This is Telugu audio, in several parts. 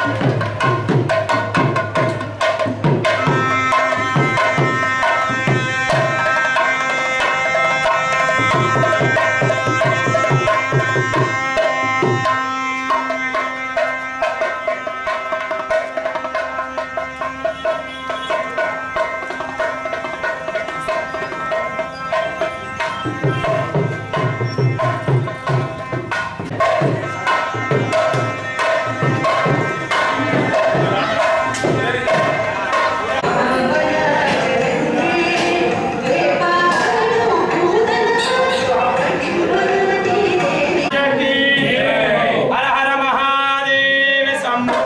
హర హర మహాదేవ శంభో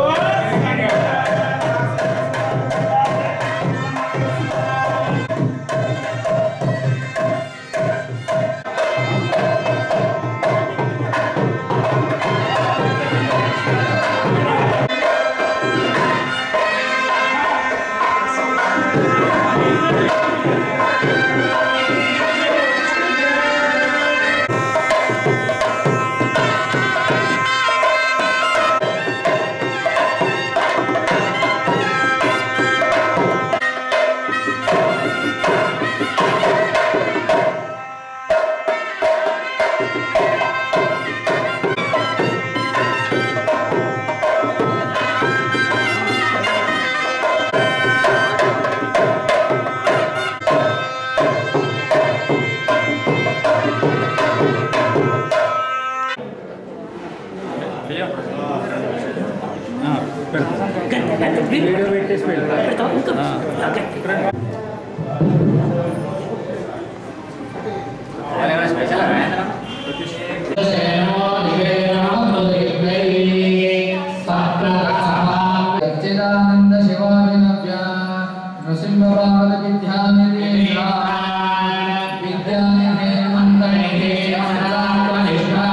సచ్చిదానంద శివాభినవ్య నృసింహరాల విద్యానిధి విద్యానిధి మందనిధి అమలాత్మనిష్ఠా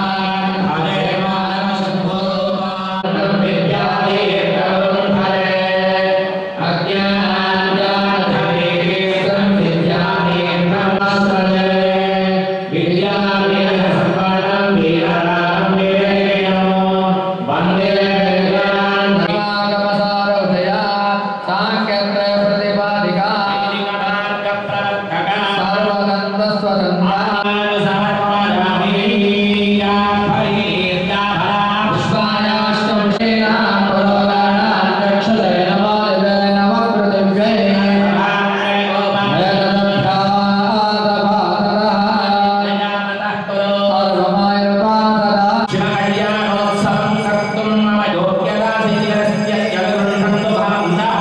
శివకళ్యాణోత్సవం కర్తుం మమ యోగ్యతా సిద్ధిరస్య యగృహంతు భావంతః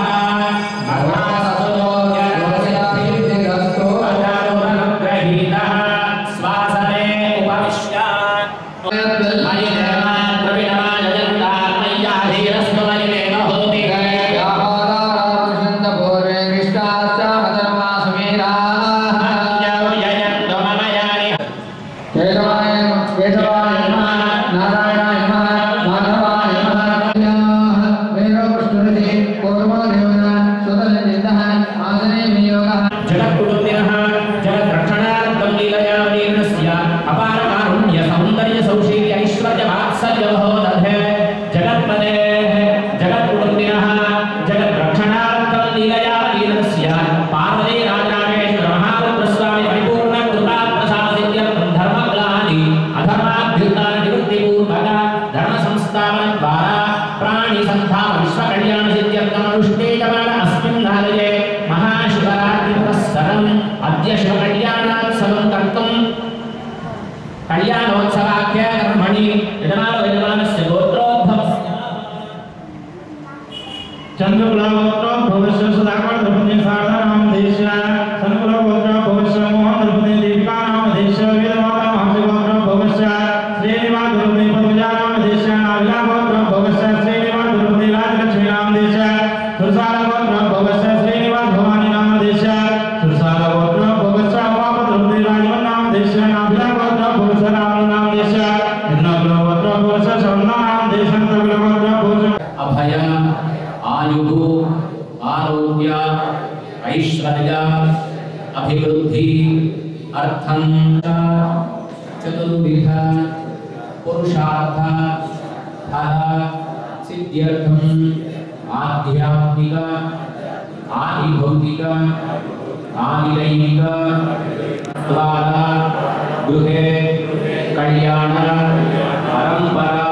అజానుగ్రహీతః శ్వాసనే ఉపవిశ్య మయి దేవాన్ ద్రవిణమాయ జగదాత్మయ్యాధీరస్మ మయి దేవ హోతి యయంతు మమ యాని కేశవాయ కేశవాయ నమః నారాయణాయ నమః మాధవాయ నమః వేదోష్ఠురతి పూర్వదేవన సుతలితః ఆసనే వినియోగः జగత్కుటుంబినః జగద్రక్షణార్థం లీలయా వీర్ణస్య అపార కారుణ్య సౌందర్య సౌశీల్య ఐశ్వర్య వాత్సల్య మహోదధే జగత్పదే జగత్కుటుంబినః జగద్రక్షణార్థం లీలయా వీర్ణస్య పార్వతీ రాజరాజేశ్వర మహాపుత్ర స్వామి పరిపూర్ణ కృపా ప్రసాదిత్యర్థం ధర్మగ్లాని అధర్మాభ్యుత్థాన నివృత్తి పూర్వక ధర్మ సంస్థాపన ద్వారా ప్రాణి సంధాన విశ్వ కళ్యాణ సిద్ధ్యర్థం అనుష్ఠేయమాన అస్మిన్ ఆలయే మహాశివరాత్రి పురస్సరం అద్య శివ కళ్యాణోత్సవం కర్తుం కళ్యాణోత్సవాఖ్య కర్మణి యజమాన యజమానస్య గోత్రోద్భవస్య చంద్రకులగోత్ర భవిష్య సుధాకర్ ద్రౌపది సారథానామ దేశ చంద్రకులగోత్ర భవిష్య మోహన్ ద్రౌపది దీపికానామ దేశ వీరమాత మహాశివోత్ర భవిష్య శ్రీనివాస్ ద్రౌపది పద్మజానామ దేశ నావిలాగోత్ర భవిష్య శ్రీనివాస్ ద్రౌపది రాజలక్ష్మీనామ దేశ సురసాలగోత్ర భవిష్య శ్రీనివాస్ భవానీ నామ దేశ సురసాలగోత్ర భవిష్య ఉమాప ద్రౌపది రాజవన్ నామ దేశ నావిలాగోత్ర భవిష్య రామ నామ దేశ ఎన్నోగోత్ర భవిష్య శర్మ నామ దేశ నగలగోత్ర భవిష్య అభయ ఆయు ఆరోగ్య ఐశ్వర్య అభివృద్ధి అర్థం చతుర్విధ పురుషార్థ ఫల सिद्ध्यर्थम् आध्यात्मिक आदिभौतिक आदिदैविक द्वारा गृहे कल्याण परम्परा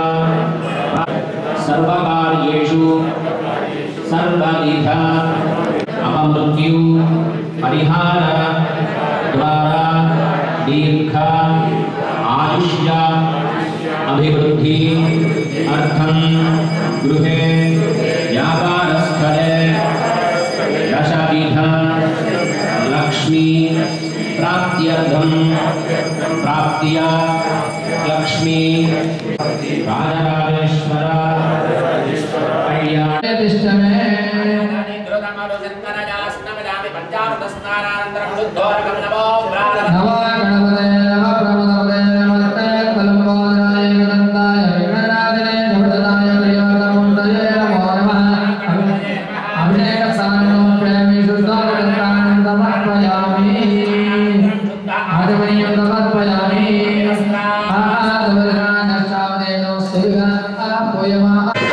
सर्वकार्येषु सर्वविध अपमृत्यु परिहार द्वारा दीर्घ आयुष्य अभिवृद्धि अर्थं गृहे व्यापारस्थले दशविध लक्ष्मी प्राप्त्यर्थं प्राप्त्य लक्ष्मी राजराजेश्वर कल्याण तिष्ठमे नमो गणपते नमः प्रमदपते नमस्ते फलम्बोधराय गणन्ताय विघ्नराजने जपदनाय प्रियवरमुण्डये नमो नमः अभिषेकस्थानोऽप्यामि शुद्धागणत्राणं समर्पयामि आदिमनीयं समर्पयामि आदवदनानश्चावदेनो सेवा आपोयमा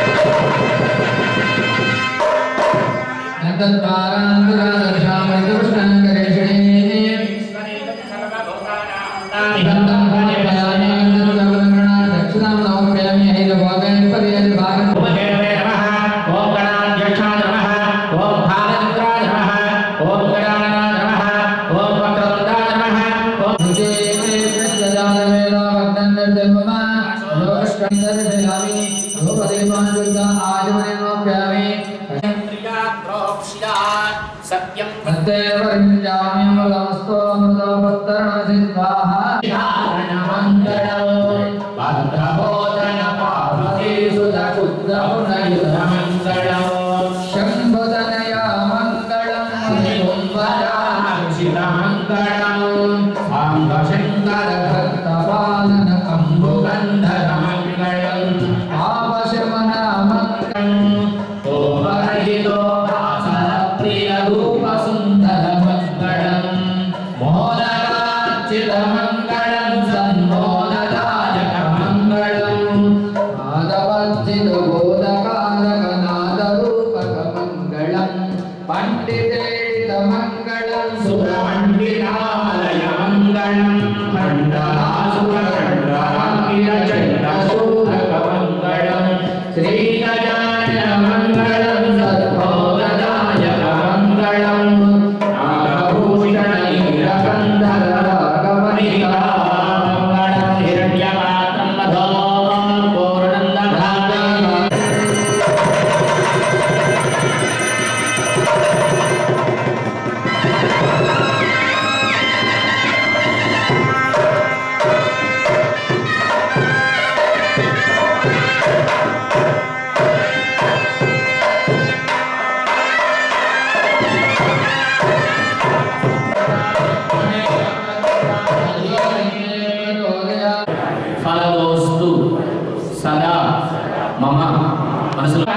ఉపకేతవే నమః ఓం గణాధ్యక్షాయ నమః ఓం భాగచంద్రాయ నమః ఓం గణానాయ నమః ఓం వక్రతుండాయ నమః ఓం సత్యం భద్రబోధన పార్వతీ సుత కుద్రహునయుధ మంగళం శంభుదనయా మంగళం కుంభరాక్షిత మంగళం సాంబ శంకర భక్తపాలన అంబుగంధర మంగళం ఆపశమన మంగళం ఓపరహితో ఆసన ప్రియ రూప సుందర మంగళం మోదకార్చిత మంగళం సన్మోదదాయక మంగళం నాదవర్జిత బోధకారక నాదరూపక మంగళం పండితేడిత మంగళం సురమండితాలయ మంగళం మండలాసుర ఖండరాంగిర చండశూరక మంగళం శ్రీగజానన మంగళం సద్భోగదాయక మంగళం నాగభూషణ నీలకంధర రాఘవనికా మంగళం హిరణ్యపాత్రం మధో పూర్ణందధారీ ఫలదోస్తు సదా మమ మనసులో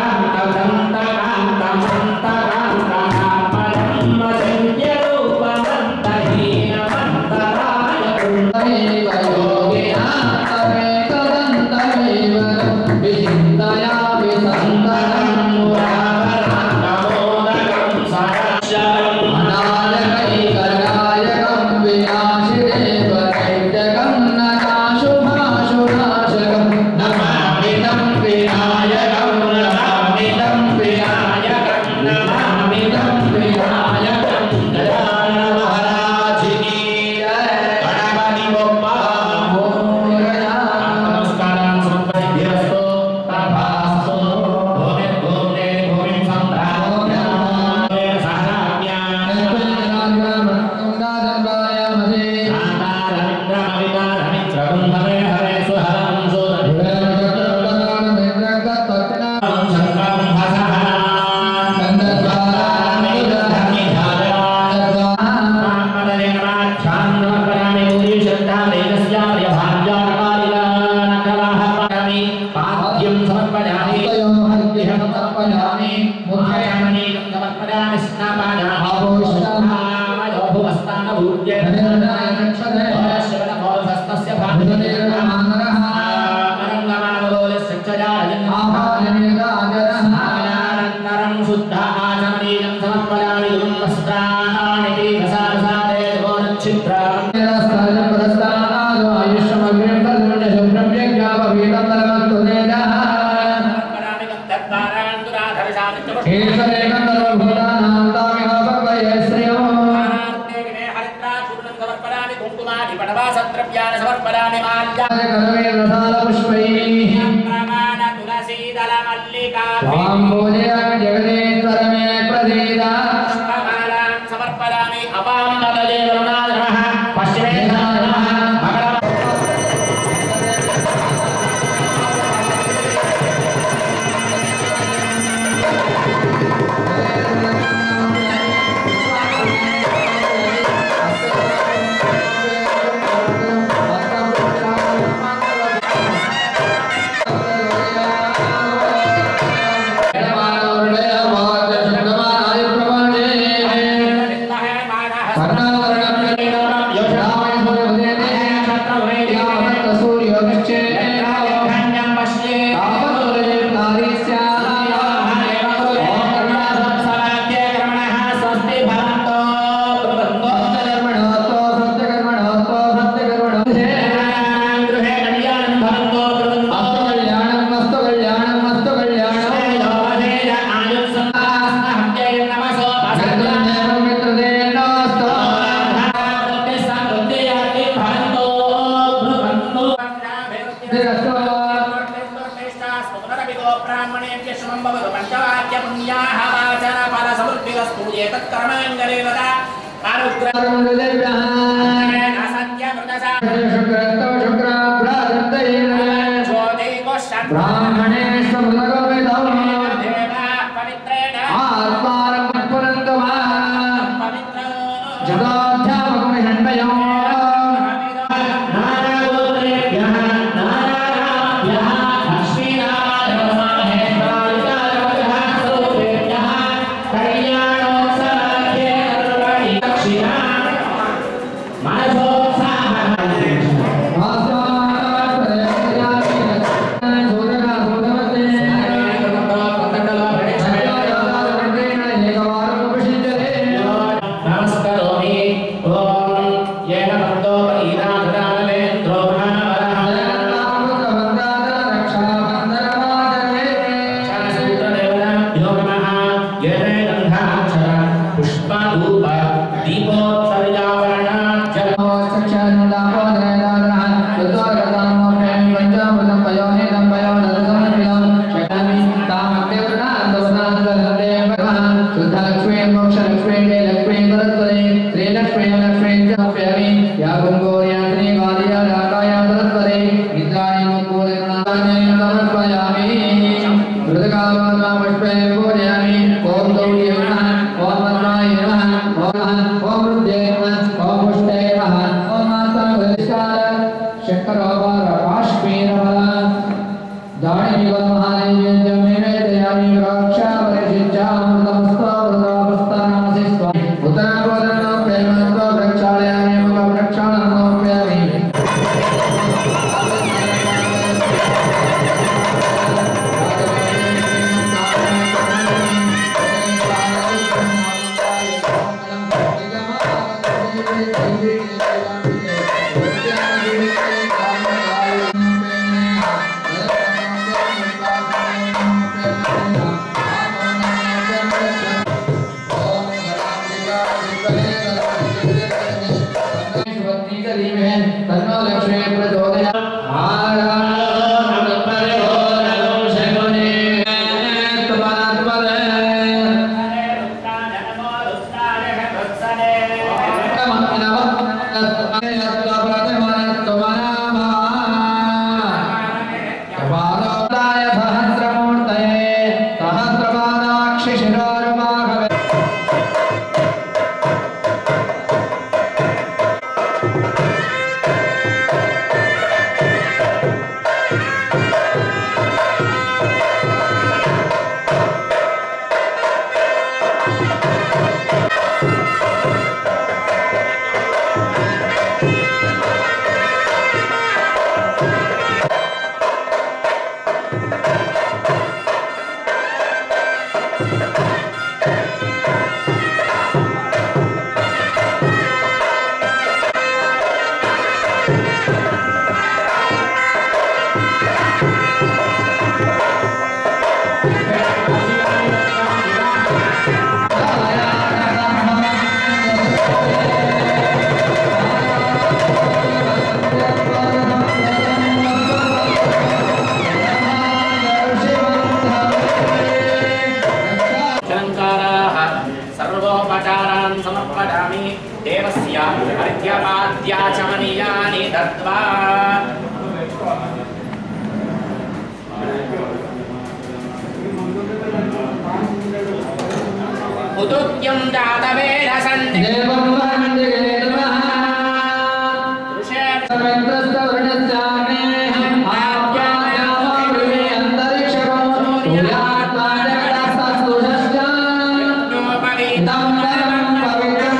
నమామితం వినాయకం నమామితం వినాయకం నమామితం వినాయకం గజానన మహారాజికి గణపతి బొప్ప సమర్పణాన్ని మాల్య పుష్పైః ప్రమాణ తులసీదళ మల్లికా జగదేశ్వరమే ప్రదీదా పుష్పమాలాం సమర్పయామి అపాం నదలే వరుణాయ నమః పశ్చిమే నమః మకర విద్మహే మానః యోగక్షేత్రం పశ్యే స్వస్తి భవంతో గృహే కళ్యాణం భవంతో నమసో నమస్కరోమి ఓం ఏన భక్తో ఈనాథనామేంద్రో సూత్రదేవతాభ్యో నమః ఏనే గంధాక్షర పుష్పధూప దీపోత్సవిజావరణాచల దత్వా ఉదుత్యం జాతవేద సంధి దేవం వందే నమః సమిత్రస్తవర్ణస్యామే ఆప్యాయమావృమే అంతరిక్షం సూర్యాత్మాజగడస్తస్తుషశ్చ ఇదం నరం పవిత్రం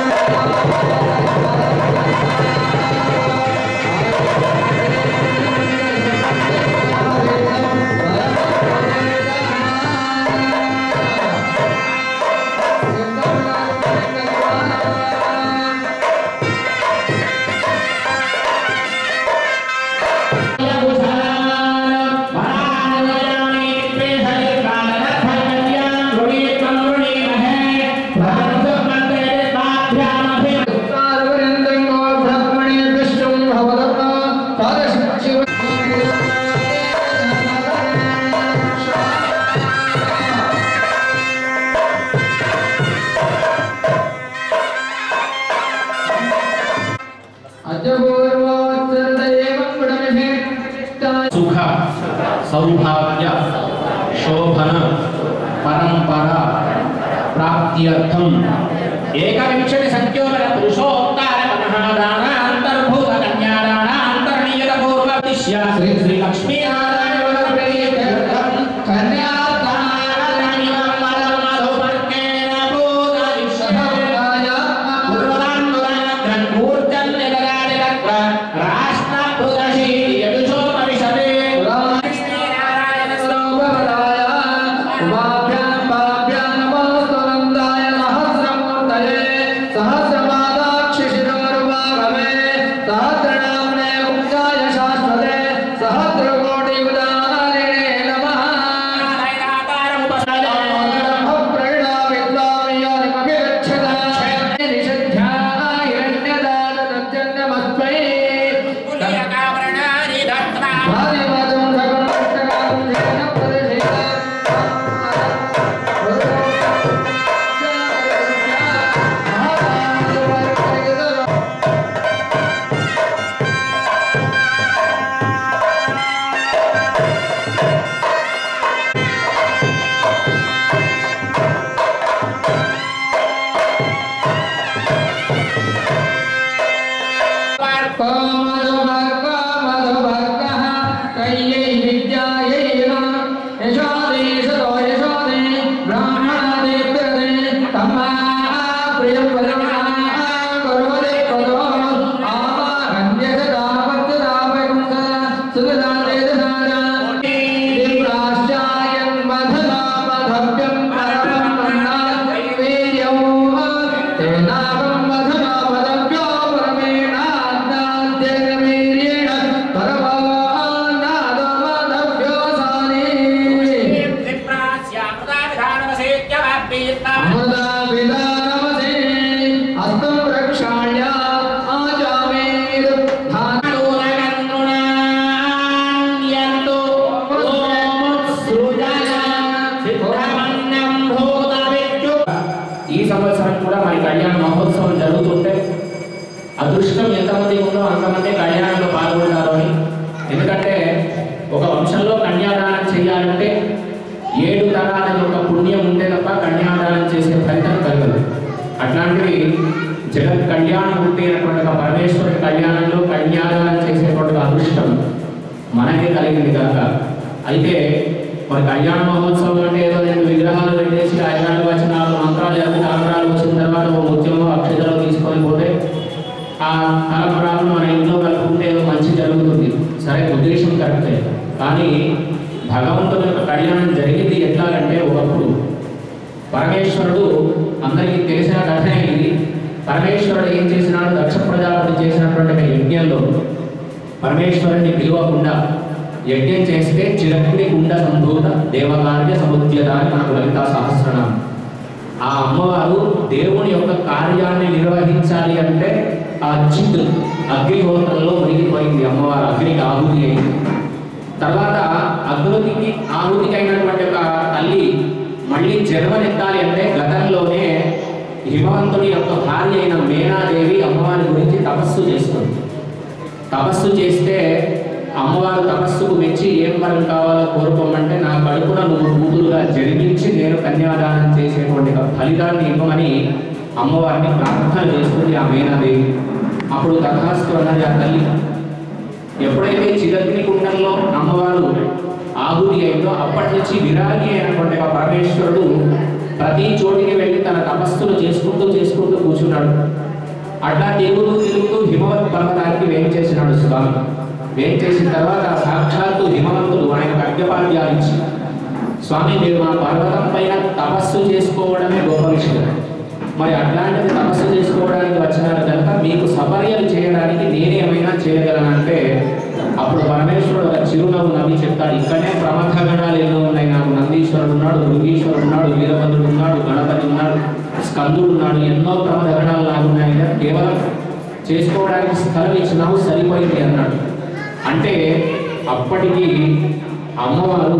సుఖ సౌభాగ్య శోభన పరంపర ప్రాప్త్యర్థం ఏకవింశతి సంఖ్యోపర పురుషోత్తార మనహాదానాంతర్భూత కన్యాదానాంతర్నియత పూర్వ దిశ్య శ్రీ శ్రీ లక్ష్మీ నారాయణ సహస్రకోటి ఉదాహరణే నమః తేనాగం మధునా పదవ్యో పరమేణాద్యాద్యగవీర్యేణ పరమానాదమదవ్యో సారీ అమృతా విధానమసే హస్తం రక్షాళ్య ఆజామేర్ ధాన ఈ సంవత్సరం కూడా మరి కళ్యాణ మహోత్సవం జరుగుతుంటే అదృష్టం ఎంతమంది ఉందో అంతమంది కళ్యాణంలో పాల్గొంటారు అని ఎందుకంటే ఒక వంశంలో కన్యాదానం చేయాలంటే ఏడు తరాల యొక్క పుణ్యం ఉంటే తప్ప కన్యాదానం చేసే ఫలితం కలగదు అట్లాంటివి జగత్ కళ్యాణం పుట్టినటువంటి ఒక పరమేశ్వరుడి కళ్యాణంలో కన్యాదానం చేసేటువంటి ఒక అదృష్టం మనకే కలిగింది కనుక అయితే మరి కళ్యాణ మహోత్సవం అంటే ఏదో రెండు విగ్రహాలు పెట్టేసి ఐదారు వచనాలు మంత్రాలు జరిపి తలంబరాలు వచ్చిన తర్వాత ఒక ముత్యము అక్షతలు తీసుకొని పోతే ఆ తలంబరాలు మన ఇంట్లో కలుపుకుంటే ఏదో మంచి జరుగుతుంది సరే ఉద్దేశం కరెక్టే కానీ భగవంతుని యొక్క కళ్యాణం జరిగింది ఎట్లాగంటే ఒకప్పుడు పరమేశ్వరుడు అందరికీ తెలిసిన కథనే ఇది పరమేశ్వరుడు ఏం చేసినాడు దక్ష ప్రజాపతి చేసినటువంటి ఒక యజ్ఞంలో పరమేశ్వరుని పిలువకుండా యజ్ఞం చేస్తే చిరగ్ని గుండ సంభూత దేవకార్య సముద్యత అని మనకు లలితా సహస్రనామం ఆ అమ్మవారు దేవుని యొక్క కార్యాన్ని నిర్వహించాలి అంటే ఆ చిత్ అగ్నిహోత్రంలో మునిగిపోయింది అమ్మవారు అగ్నికి ఆహుతి అయింది తర్వాత అగ్నికి ఆహుతికి అయినటువంటి ఒక తల్లి మళ్ళీ జన్మనెత్తాలి అంటే గతంలోనే హిమవంతుని యొక్క భార్య అయిన మేనాదేవి అమ్మవారి గురించి తపస్సు చేస్తుంది తపస్సు చేస్తే అమ్మవారు తపస్సుకు మెచ్చి ఏం వరం కావాలో కోరుకోమంటే నా కడుపున నువ్వు కూతురుగా జన్మించి నేను కన్యాదానం చేసేటువంటి ఒక ఫలితాన్ని ఇవ్వమని అమ్మవారిని ప్రార్థన చేస్తుంది ఆ మీనాదేవి అప్పుడు తథాస్తు అన్నది ఆ తల్లి ఎప్పుడైతే చిరగ్ని కుండంలో అమ్మవారు ఆహుతి అయిందో అప్పటి నుంచి విరాగి అయినటువంటి ఆ పరమేశ్వరుడు ప్రతి చోటికి వెళ్ళి తన తపస్సులు చేసుకుంటూ చేసుకుంటూ కూర్చున్నాడు అట్లా తిరుగుతూ తిరుగుతూ హిమవత్ పర్వతానికి వేం చేసినాడు స్వామి వేం చేసిన తర్వాత సాక్షాత్తు హిమవంతుడు ఆయన అర్ఘ్యపాద్యాలు ఇచ్చి స్వామి మీరు మా పర్వతం పైన తపస్సు చేసుకోవడమే గొప్ప విషయం మరి అట్లాంటిది తపస్సు చేసుకోవడానికి వచ్చినారు కనుక మీకు సపర్యలు చేయడానికి నేనేమైనా చేయగలనంటే అప్పుడు పరమేశ్వరుడు ఒక చిరునవ్వు నవ్వి చెప్తాడు ఇక్కడనే ప్రమథ గణాలు ఎన్నో ఉన్నాయి నాకు నందీశ్వరుడు ఉన్నాడు మృగీశ్వరుడు ఉన్నాడు వీరభద్రుడు ఉన్నాడు గణపతి ఉన్నాడు స్కందుడు ఉన్నాడు ఎన్నో ప్రమథ గణాలు నాకు ఉన్నాయి కదా, కేవలం చేసుకోవడానికి స్థలం ఇచ్చినావు సరిపోయింది అన్నాడు అంటే అప్పటికి అమ్మవారు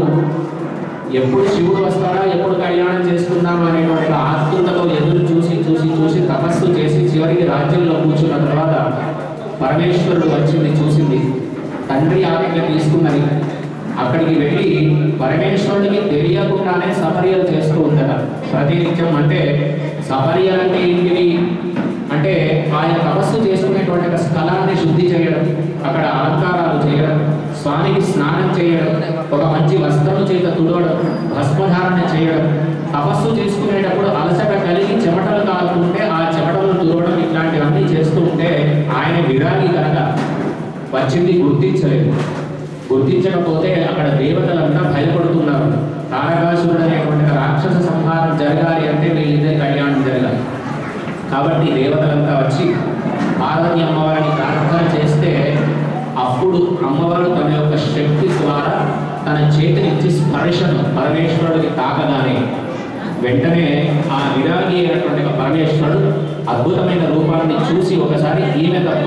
ఎప్పుడు శివుడు వస్తాడా ఎప్పుడు కళ్యాణం చేసుకుందాం అనేటువంటి ఆత్రుతతో ఎదురు చూసి చూసి చూసి తపస్సు చేసి చివరికి రాజ్యంలో కూర్చున్న తర్వాత పరమేశ్వరుడు వచ్చింది చూసింది తండ్రి ఆజ్ఞ తీసుకున్నది అక్కడికి వెళ్ళి పరమేశ్వరుడికి తెలియకుండానే సపర్యలు చేస్తూ ఉందట ప్రతినిత్యం అంటే సపర్యలు అంటే ఏంటివి అంటే ఆయన తపస్సు చేసుకునేటువంటి ఒక స్థలాన్ని శుద్ధి చేయడం అక్కడ అలంకారాలు చేయడం స్వామికి స్నానం చేయడం ఒక మంచి వస్త్రం చేత తుడవడం భస్మధారణ చేయడం తపస్సు చేసుకునేటప్పుడు అలసట కలిగి చెమటలు కాకుంటే ఆ చెమటలను తుడవడం ఇట్లాంటివన్నీ చేస్తూ ఉంటే ఆయన విరాగి కనుక వచ్చింది గుర్తించలేదు గుర్తించకపోతే అక్కడ దేవతలంతా భయపడుతున్నారు తారకాసురుడు అనేటువంటి ఒక రాక్షస సంహారం జరగాలి అంటే వీళ్ళిద్దరి కళ్యాణం జరగాలి కాబట్టి దేవతలంతా వచ్చి పార్వతి అమ్మవారిని ప్రార్థన చేస్తే అప్పుడు అమ్మవారు తన యొక్క శక్తి ద్వారా తన చేతినిచ్చి స్పర్శను పరమేశ్వరుడికి తాకగానే వెంటనే ఆ విరాగి అయినటువంటి ఒక పరమేశ్వరుడు అద్భుతమైన రూపాన్ని చూసి ఒకసారి ఈమె తప్ప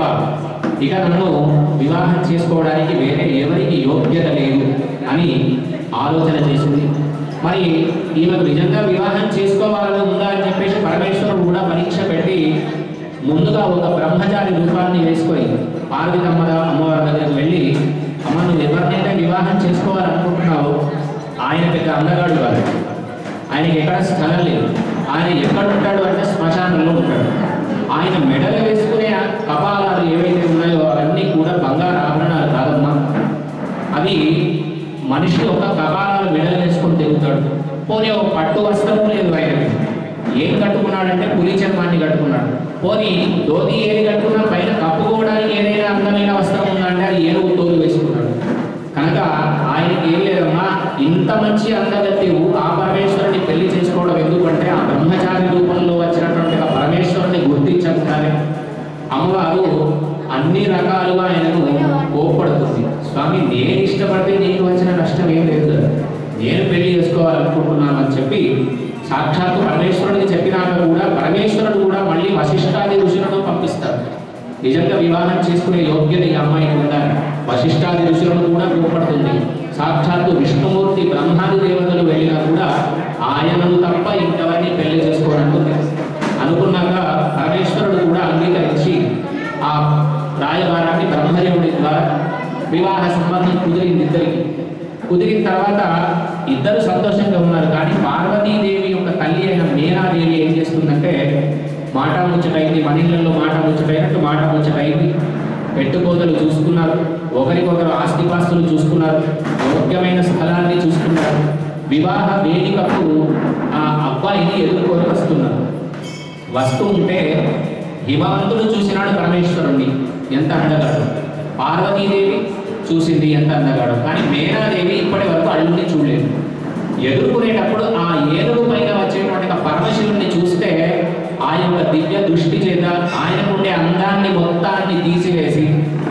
ఇక నన్ను వివాహం చేసుకోవడానికి వేరే ఎవరికి యోగ్యత లేదు అని ఆలోచన చేసింది మరి ఈమెకు నిజంగా వివాహం చేసుకోవాలని ఉందా అని చెప్పేసి పరమేశ్వరుడు కూడా పరీక్ష పెట్టి ముందుగా ఒక బ్రహ్మచారి రూపాన్ని వేసుకొని పార్వతమ్మ అమ్మవారి దగ్గరికి వెళ్ళి అమ్మ నువ్వు ఎవరినైతే వివాహం చేసుకోవాలనుకుంటున్నావో ఆయన పెద్ద అందగాడు కాదు ఆయనకి ఎక్కడ స్థలం లేదు ఆయన ఎక్కడ ఉంటాడు అంటే శ్మశానంలో ఉంటాడు ఆయన మెడలు వేసుకునే ఆ కపాలాలు ఏవైతే ఉన్నాయో అవన్నీ కూడా బంగారు ఆభరణాలు కాదమ్మా అవి మనిషి ఒక కపాలాలు మెడలు వేసుకొని తిరుగుతాడు పోనీ ఒక పట్టు వస్త్రము లేదు ఆయనకి ఏం కట్టుకున్నాడంటే పులి చర్మాన్ని కట్టుకున్నాడు పోనీ ధోతి ఏది కట్టుకున్నా పైన కప్పుకోవడానికి ఏదైనా అందమైన వస్త్రం ఉందంటే అది ఏనుగు తోలు వేసుకున్నాడు కనుక ఆయనకి ఏం లేదమ్మా ఇంత మంచి అందగత్యవు ఆ పరమేశ్వరుని పెళ్లి చేసుకోవడం ఎందుకంటే ఆ బ్రహ్మచారి రూపంలో వచ్చినటువంటి ఆ పరమేశ్వరుని గుర్తించకుండానే అమ్మవారు అన్ని రకాలుగా ఆయనను కోపడుతుంది స్వామి నేను ఇష్టపడితే నీకు వచ్చిన నష్టం ఏం లేదు కదా నేను పెళ్లి చేసుకోవాలనుకుంటున్నాను అని చెప్పి సాక్షాత్తు పరమేశ్వరుడికి చెప్పినాక కూడా పరమేశ్వరుడు కూడా మళ్ళీ వశిష్ఠాది ఋషులను పంపిస్తాడు నిజంగా వివాహం చేసుకునే యోగ్యత ఈ అమ్మాయికి ఉందని వశిష్ఠాది ఋషులను కూడా కోపడుతుంది సాక్షాత్తు విష్ణుమూర్తి బ్రహ్మాది దేవతలు వెళ్ళినా కూడా ఆయనను తప్ప ఇంకెవరిని పెళ్లి చేసుకోనంటుంది అనుకున్నాక పరమేశ్వరుడు కూడా అంగీకరించి ఆ రాయబారాన్ని బ్రహ్మదేవుడి ద్వారా వివాహ సంబంధం కుదిరింది ఇద్దరికి కుదిరిన తర్వాత ఇద్దరు సంతోషంగా ఉన్నారు కానీ పార్వతీదేవి యొక్క తల్లి అయిన మీనాదేవి ఏం చేస్తుందంటే మాట ముచ్చటైంది మన ఇళ్ళల్లో మాట ముచ్చటైనట్టు మాట ముచ్చటైంది పెట్టుకోతలు చూసుకున్నారు ఒకరికొకరు ఆస్తిపాస్తులు చూసుకున్నారు యోగ్యమైన స్థలాన్ని చూసుకున్నారు వివాహ వేదికకు ఆ అబ్బాయిని ఎదుర్కొని వస్తున్నారు వస్తూ ఉంటే హిమవంతుడు చూసినాడు పరమేశ్వరుణ్ణి ఎంత అందగాడు పార్వతీదేవి చూసింది ఎంత అందగాడు కానీ మేనాదేవి ఇప్పటి వరకు అల్లుడిని చూడలేదు ఎదుర్కొనేటప్పుడు ఆ ఏనుగు పైన వచ్చేటువంటి ఒక పరమశివుణ్ణి చూస్తే ఆ యొక్క దివ్య దృష్టి చేత ఆయనకుండే అందాన్ని మొత్తాన్ని తీసివేసి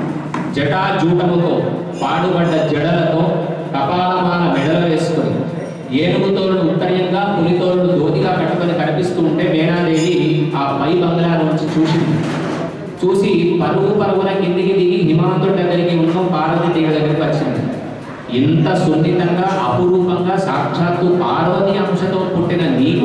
జటాజూటముతో పాడుబడ్డ జడలతో కపాలమాల మెడలు వేసుకొని ఏనుగుతోడు ఉత్తరీయంగా పులితోడు ధోతిగా కట్టుకొని కనిపిస్తూ ఉంటే మేనాదేవి ఆ పై బంగ్లా నుంచి చూసింది చూసి పరుగు పరుగున కిందికి దిగి హిమాంతుడి దగ్గరికి ఉన్న పార్వతి దేవి దగ్గరికి వచ్చింది ఇంత సున్నితంగా అపురూపంగా సాక్షాత్తు పార్వతి అంశతో పుట్టిన నీకు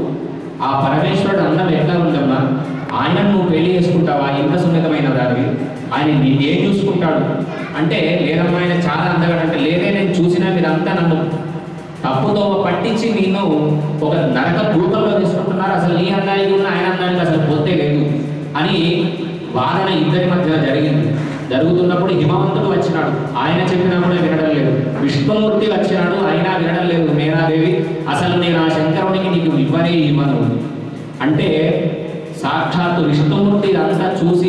ఆ పరమేశ్వరుడు అందం ఎట్లా ఉందమ్మా ఆయన నువ్వు పెళ్లి చేసుకుంటావా ఎంత సున్నితమైన దానివి ఆయన నీ- ఏం చూసుకుంటాడు అంటే లేదమ్మా ఆయన చాలా అందగాడు అంటే లేదే నేను చూసినా మీరంతా నన్ను తప్పుతో పట్టించి నేను ఒక నరక రూపంలో తీసుకుంటున్నారు అసలు నీ అందానికి ఉన్న ఆయన అందానికి అసలు పొత్తే లేదు అని వాదన ఇద్దరి మధ్య జరిగింది జరుగుతున్నప్పుడు హిమవంతుడు వచ్చినాడు ఆయన చెప్పినా కూడా వినడం లేదు విష్ణుమూర్తి వచ్చినాడు అయినా వినడం లేదు మేనాదేవి అసలు నేను ఆ శంకరునికి నీకు ఇవ్వనే ఇవ్వను అంటే సాక్షాత్తు విష్ణుమూర్తి ఇదంతా చూసి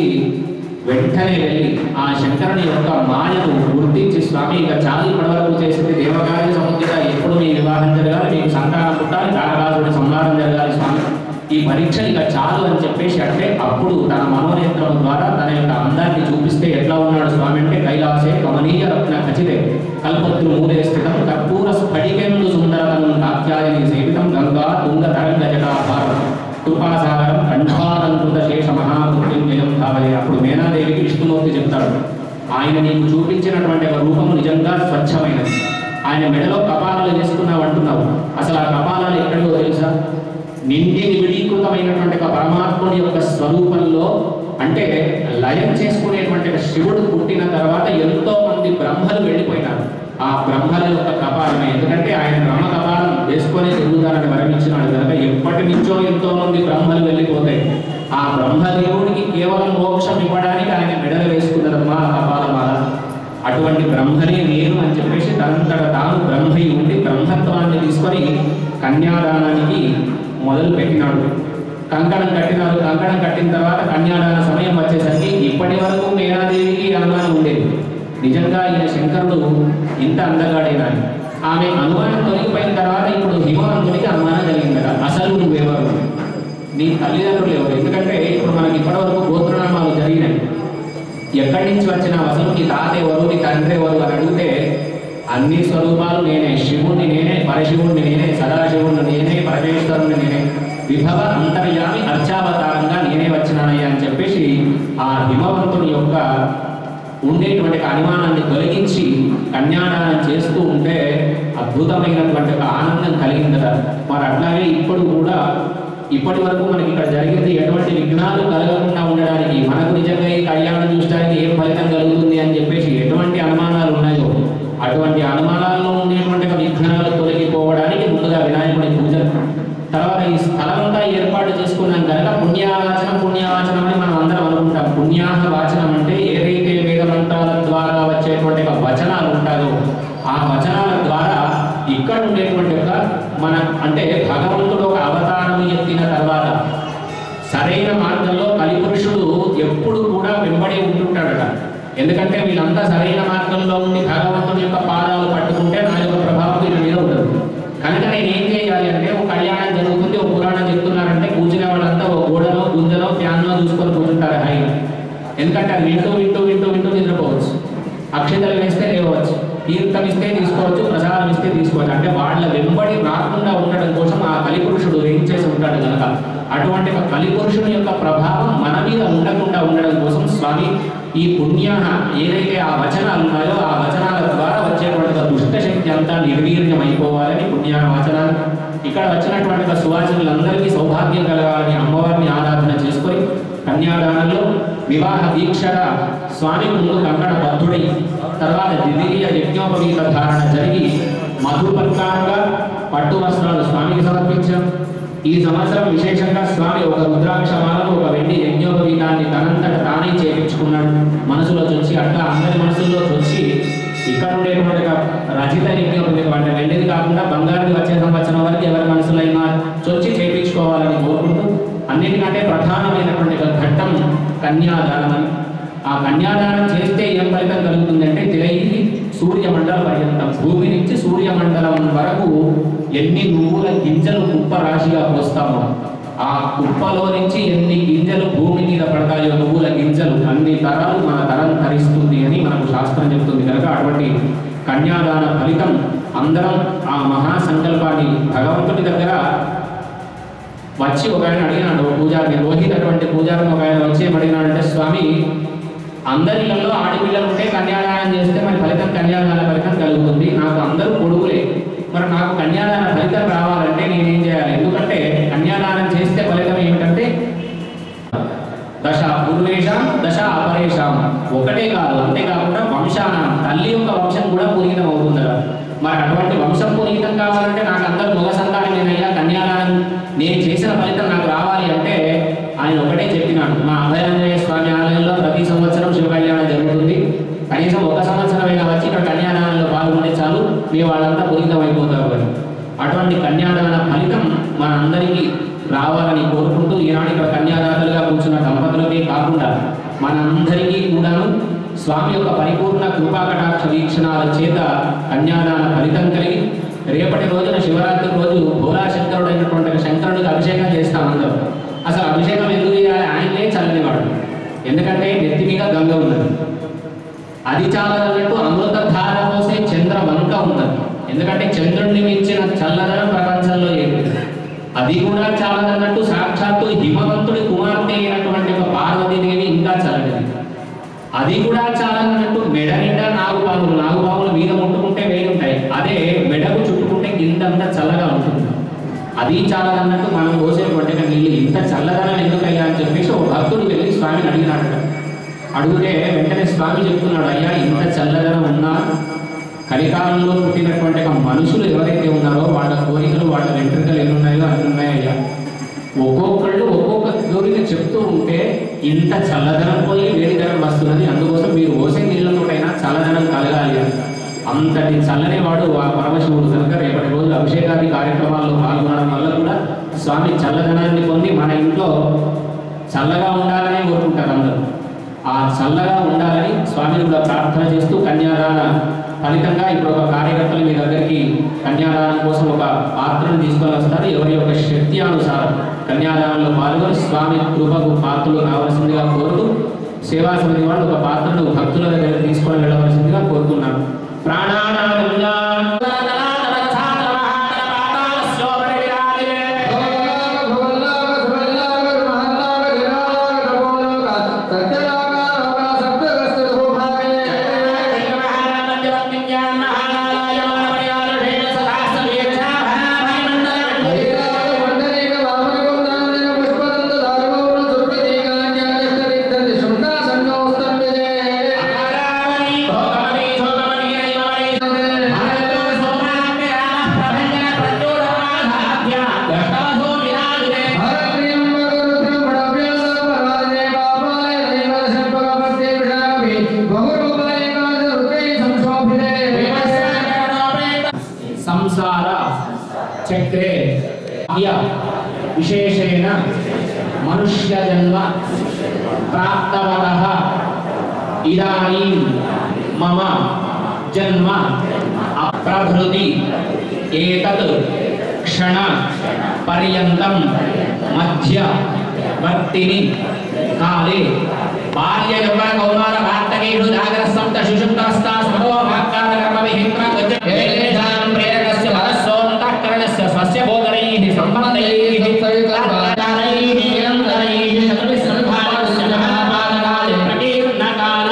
వెంటనే వెళ్ళి ఆ శంకరుని యొక్క మాయను గుర్తించి స్వామి ఇక చాలా ఇప్పటి వరకు చేసింది దేవకార్య సముద్ర ఎప్పుడు మీ వివాహం జరగాలి మీకు సంతానం పుట్టాలి కాకరాజుడి సంహారం జరగాలి స్వామి ఈ పరీక్ష ఇక చాలు అని చెప్పేసి అంటే అప్పుడు తన మనోనేత్రం ద్వారా తన యొక్క అందాన్ని చూపిస్తే ఎట్లా ఉన్నాడు స్వామి అంటే కైలాసే కమనీయ రత్న ఖచ్చితే కల్పత్రు మూలే స్థితం కర్పూర స్ఫటికెందు సుందరతను కాత్యాయని సేవితం గంగా తుంగ తరంగ జటాభారం కృపాసాగరం కంఠాలంకృత శేష మహామృత్యుంజయం కావలే అప్పుడు మేనాదేవికి విష్ణుమూర్తి చెప్తాడు ఆయన నీకు చూపించినటువంటి ఒక రూపము నిజంగా స్వచ్ఛమైనది ఆయన మెడలో కపాలాలు చేసుకున్నావు అంటున్నావు అసలు ఆ కపాలాలు ఎక్కడికో తెలుసా నిండి నిబిడీకృతమైనటువంటి ఒక పరమాత్ముడి యొక్క స్వరూపంలో అంటే లయం చేసుకునేటువంటి ఒక శివుడు పుట్టిన తర్వాత ఎంతో మంది బ్రహ్మలు వెళ్ళిపోయినారు ఆ బ్రహ్మల యొక్క కపాలమే ఎందుకంటే ఆయన బ్రహ్మ కపాలం వేసుకొని తిరుగుతారని వరమించినాడు కనుక ఎప్పటి నుంచో ఎంతో మంది బ్రహ్మలు వెళ్ళిపోతాయి ఆ బ్రహ్మదేవుడికి కేవలం మోక్షం ఇవ్వడానికి ఆయన మెడలు వేసుకున్నదమ్మా ఆ కపాలమాల అటువంటి బ్రహ్మనే నేను అని చెప్పేసి తనంతట తాను బ్రహ్మై ఉండి బ్రహ్మత్వాన్ని తీసుకొని కన్యాదానానికి మొదలు పెట్టినాడు కంకణం కట్టినాడు కంకణం కట్టిన తర్వాత కన్యాదాన సమయం వచ్చేసరికి ఇప్పటి వరకు మేనాదేవికి అనుమానం ఉండేది నిజంగా ఈయన శంకరుడు ఇంత అందగాడేనా అని. ఆమె అనుమానం తొలగిపోయిన తర్వాత ఇప్పుడు హిమవంతునికి అనుమానం కలిగిందట అసలు నువ్వెవరు నీ తల్లిదండ్రులు ఎవరు ఎందుకంటే ఇప్పుడు మనకి ఇప్పటివరకు గోత్రనామాలు జరిగినాయి ఎక్కడి నుంచి వచ్చిన అసలు నీ తాత ఎవరు నీ తండ్రి ఎవరు అని అడిగితే అన్ని స్వరూపాలు నేనే శివుణ్ణి నేనే పరశివుణ్ణి నేనే సదాశివుణ్ణి నేనే పరమేశ్వరుణ్ణి నేనే విభవ అంతర్యామి అర్చావతారంగా నేనే వచ్చినానయ్యా అని చెప్పేసి ఆ హిమవంతుని యొక్క ఉండేటువంటి ఒక అనుమానాన్ని తొలగించి కన్యాదానం చేస్తూ ఉంటే అద్భుతమైనటువంటి ఒక ఆనందం కలిగిందట మరి అట్లాగే ఇప్పుడు కూడా ఇప్పటి వరకు మనకి ఇక్కడ జరిగింది ఎటువంటి విఘ్నాలు కలగకుండా ఉండడానికి మనకు నిజంగా ఈ కళ్యాణం చూడడానికి ఏం ఫలితం కలుగుతుంది అని చెప్పేసి ఎటువంటి అనుమానాలు ఉన్నాయో అటువంటి అనుమానాల్లో ఉండేటువంటి ఒక విఘ్నాలు తొలగిపోవడానికి ముందుగా వినాయకుడి పూజ తర్వాత ఈ స్థలమంతా ఏర్పాటు చేసుకున్నాం కనుక పుణ్యవాచనం పుణ్యవాచనం అని మనం అందరం అనుకుంటాం పుణ్యాహ వాచనం అంటే ఏదైతే వేద మంత్రాల ద్వారా వచ్చేటువంటి ఒక వచనాలు ఉంటాయో ఆ వచనాల ద్వారా ఇక్కడ ఉండేటువంటి ఒక మన అంటే భగవంతుడు ఒక అవతారం ఎత్తిన తర్వాత సరైన మార్గంలో కలిపురుషుడు ఎప్పుడు కూడా వెంబడి ఉంటుంటాడట ఎందుకంటే వీళ్ళంతా సరైన మార్గంలో ఉండి భగవంతుని యొక్క పాదాలు పట్టుకుంటే నా యొక్క ప్రభావం వీళ్ళ మీద ఉండదు కనుక నేను ఏం చేయాలి అంటే ఒక కళ్యాణం జరుగుతుంది ఒక పురాణం చెప్తున్నారంటే కూర్చునే వాళ్ళంతా ఒక గోడలో గుంజలో ఫ్యాన్లో చూసుకొని కూర్చుంటారు హాయిగా ఎందుకంటే అది వింటూ వింటూ వింటూ వింటూ నిద్రపోవచ్చు అక్షతలు వేస్తే లేవచ్చు తీర్థం ఇస్తే తీసుకోవచ్చు ప్రసాదం ఇస్తే తీసుకోవచ్చు అంటే వాళ్ళ వెంబడి రాకుండా ఉండడం కోసం ఆ కలిపురుషుడు ఏం చేసి ఉంటాడు కనుక అటువంటి ఒక కలిపురుషుని యొక్క ప్రభావం మన మీద ఉండకుండా ఉండడం కోసం స్వామి ఈ పుణ్య ఏదైతే ఆ వచనాలు ఉన్నాయో ఆ వచనాల ద్వారా వచ్చేటువంటి ఒక దుష్ట శక్తి అంతా నిర్వీర్యం అయిపోవాలని పుణ్య వచనాలు ఇక్కడ వచ్చినటువంటి ఒక సువాసినులందరికీ సౌభాగ్యం కలగాలని అమ్మవారిని ఆరాధన చేసుకొని కన్యాదానంలో వివాహ దీక్షగా స్వామి ముందు కంకణ బద్ధుడై తర్వాత ద్వితీయ యజ్ఞోపవీత ధారణ జరిగి మధుపర్కాంగా పట్టు వస్త్రాలు స్వామికి సమర్పించాం ఈ సంవత్సరం విశేషంగా స్వామి ఒక రుద్రాక్ష మాలను ఒక వెండి యజ్ఞోపవీతాన్ని తనంతట తానే చేయించుకున్నాడు మనసులో వచ్చి అట్లా అందరి మనసుల్లో వచ్చి ఇక్కడ ఉండేటువంటి ఒక రచిత యజ్ఞోపవీతం అంటే వెండిది కాకుండా బంగారుది వచ్చే సంవత్సరం వరకు ఎవరి మనసులో అయినా చొచ్చి చేయించుకోవాలని కోరుకుంటూ అన్నిటికంటే ప్రధానమైనటువంటి ఒక ఘట్టం కన్యాదానం అని ఆ కన్యాదానం చేస్తే ఏం ఫలితం కలుగుతుందంటే తిరగి సూర్యమండల పర్యంతం భూమి నుంచి సూర్యమండలం వరకు ఎన్ని నువ్వుల గింజలు కుప్ప రాశిగా పోస్తామో ఆ కుప్పలో నుంచి ఎన్ని గింజలు భూమి మీద పడతాయో నువ్వుల గింజలు అన్ని తరాలు మన తరం తరిస్తుంది అని మనకు శాస్త్రం చెప్తుంది కనుక అటువంటి కన్యాదాన ఫలితం అందరం ఆ మహాసంకల్పాన్ని భగవంతుడి దగ్గర వచ్చి ఒక ఆయన అడిగినాడు ఓ పూజారిని రోహిత్ అటువంటి పూజారిని ఒక ఆయన వచ్చి ఏం అడిగినాడంటే స్వామి అందరిలో ఆడపిల్లలు ఉంటే కన్యాదానం చేస్తే మరి ఫలితం కన్యాదాన ఫలితం కలుగుతుంది నాకు అందరూ కొడుకులే మరి నాకు కన్యాదాన ఫలితం రావాలంటే నేనేం చేయాలి ఎందుకంటే కన్యాదానం చేస్తే ఫలితం ఏమిటంటే దశ పూర్వేషాం దశ అపరేషాం ఒకటే కాదు అంతేకాకుండా వంశానం తల్లి యొక్క వంశం కూడా పూరితం అవుతుంది కదా మరి అటువంటి వంశం పూరితం కావాలంటే నాకు అందరు మగ సంతానం నేనయ్యా కన్యాదానం నేను చేసిన ఫలితం నాకు రావాలి అంటే ఆయన ఒకటే చెప్పినాడు మా అభయాంజనేయ స్వామి ఆలయంలో ప్రతి సంవత్సరం శివ కళ్యాణం జరుగుతుంది కనీసం ఒక సంవత్సరమైనా వచ్చి ఇక్కడ కన్యాదానంలో పాల్గొనే చాలు మీ వాళ్ళంతా పూరితం అయిపోతారు అని అటువంటి కన్యాదాన ఫలితం మనందరికీ రావాలని కోరుకుంటూ ఈనాడు ఇక్కడ కన్యాదాతలుగా కూర్చున్న దంపతులకే కాకుండా మనందరికీ కూడాను స్వామి యొక్క పరిపూర్ణ కృపాకటాక్ష వీక్షణాల చేత కన్యాదాన ఫలితం కలిగి రేపటి రోజున శివరాత్రి రోజు భోలా శంకరుడైనటువంటి శంకరుడికి అభిషేకం చేస్తాం అందరూ అసలు అభిషేకం ఎందుకు చేయాలి ఆయనే చల్లనివాడు ఎందుకంటే నెత్తి మీద గంగ ఉన్నది అది చాలదన్నట్టు అమృత ధార పోసే చంద్ర వంక ఉన్నది ఎందుకంటే చంద్రుడిని మించిన చల్లదనం ప్రపంచంలో ఏమి లేదు. అది కూడా చాలదన్నట్టు సాక్షాత్తు హిమవంతుడి కుమార్తె అయినటువంటి ఒక పార్వతీదేవి ఇంకా చల్లనిది అది కూడా చాలదన్నట్టు మెడ నిండా నాగుపాములు నాగుపాములు మీద ముట్టుకుంటే వేడుంటాయి అదే మెడకు చుట్టుకుంటే కిందంతా చల్లగా ఉంటుంది అది చాలదన్నట్టు మనం పోసేటువంటి నీళ్ళు ఇంత చల్లదనం ఎందుకయ్యా అని చెప్పేసి ఒక భక్తుడు వెళ్ళి స్వామిని అడిగినాడు అడిగితే వెంటనే స్వామి చెప్తున్నాడు అయ్యా ఇంత చల్లదనం ఉన్నా కలికాలంలో పుట్టినటువంటి ఒక మనుషులు ఎవరైతే ఉన్నారో వాళ్ళ కోరికలు వాళ్ళ వెంట్రుకలు ఎన్నున్నాయో అన్ని ఉన్నాయ్యా ఒక్కొక్కళ్ళు ఒక్కొక్క కోరిక చెప్తూ ఉంటే ఇంత చల్లదనం పోయి వేడిదనం వస్తున్నది అందుకోసం మీరు పోసే నీళ్ళతోటైనా చల్లదనం కలగాలి అని అంతటి చల్లని వాడు ఆ పరమశివుడు కనుక రేపటి రోజు అభిషేకాది కార్యక్రమాల్లో పాల్గొనడం వల్ల కూడా స్వామి చల్లదనాన్ని పొంది మన ఇంట్లో చల్లగా ఉండాలని కోరుకుంటారు అందరూ ఆ చల్లగా ఉండాలని స్వామిని కూడా ప్రార్థన చేస్తూ కన్యాదాన ఫలితంగా ఇప్పుడు ఒక కార్యకర్తలు మీ దగ్గరికి కన్యాదానం కోసం ఒక పాత్రను తీసుకొని వస్తారు ఎవరి యొక్క శక్తి అనుసారం కన్యాదానంలో పాల్గొని స్వామి కృపకు పాత్రలు కావాల్సిందిగా కోరుతూ సేవా సమితి వాళ్ళు ఒక పాత్రను భక్తుల దగ్గర తీసుకొని వెళ్ళవలసిందిగా కోరుతున్నాను సంసార చక్రే య విశేషేణ మనుష్య జన్మ ప్రాప్తవతః ఇదానీం మమ జన్మ అప్రభృతి ఏతత్ క్షణ పర్యంతం మధ్య వర్తిని కాలే బాల్య యౌవన కౌమార వార్తకేషు జాగ్రత్త శిశుప్తస్తా స్మరో వాక్కార కర్మ విహిత్ర ఏషాం ప్రేరకస్య మనస్సోంతఃకరణస్య స్వస్య బోధనైః సంబంధైః తాత్కారైః నిరంతరైః సర్వే సంభావనస్య మహాపాదకాలే ప్రకీర్ణకాల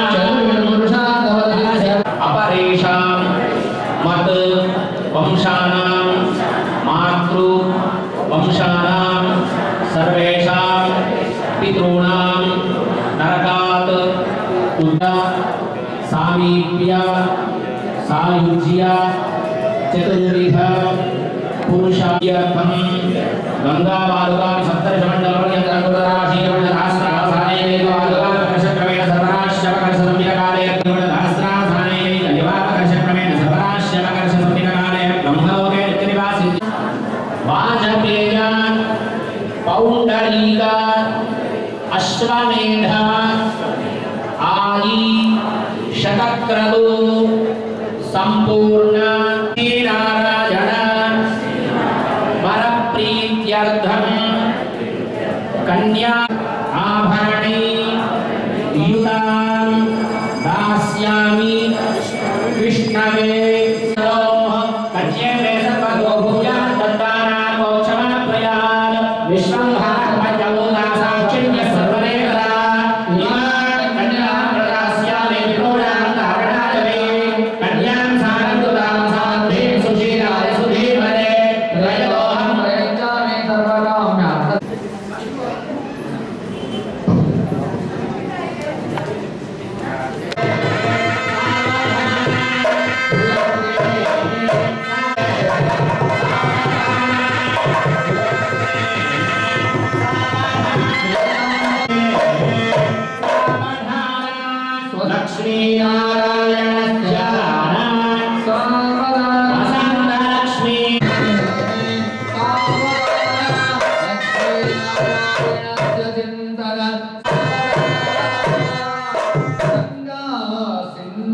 अपरेषां मत् वंशानां मातृ वंशानां सर्वेषां पितॄणां नरकात् उद्द सामीप्य सायुज्य चतुर्विध पुरुषार्थं गङ्गाबालुकानि सप्तदशमण्डलपर्यन्तराशीरमण्डलास्त्रासानेकबालुकाकर्षक्रमेण सर्वनाश्यवकर्षसंविधकाले निवापकर्षक्रमेण सर्वनाश्यवकर्षसंविधकाले ब्रह्मलोके नित्यनिवासि वाजपेय पौण्डरीक अश्वमेध आयी शतक्रतु सम्पूर्ण नारायण वरप्रीत्यर्थं कन्या आभरणे युतां दास्यामि विष्णवे कन्ये सर्वतो भूयान् दत्तानां मोक्षमाप्रयान् विश्वं भारतपञ्चभूता साक्षिण्य सर्वनेतरा इमां कन्यां प्रदास्यामि विपुलां धारणाय मे कन्यां सारङ्गुतां साध्वीं सुशीलाय सुधीमने त्रयोऽहं सर्वकाम्या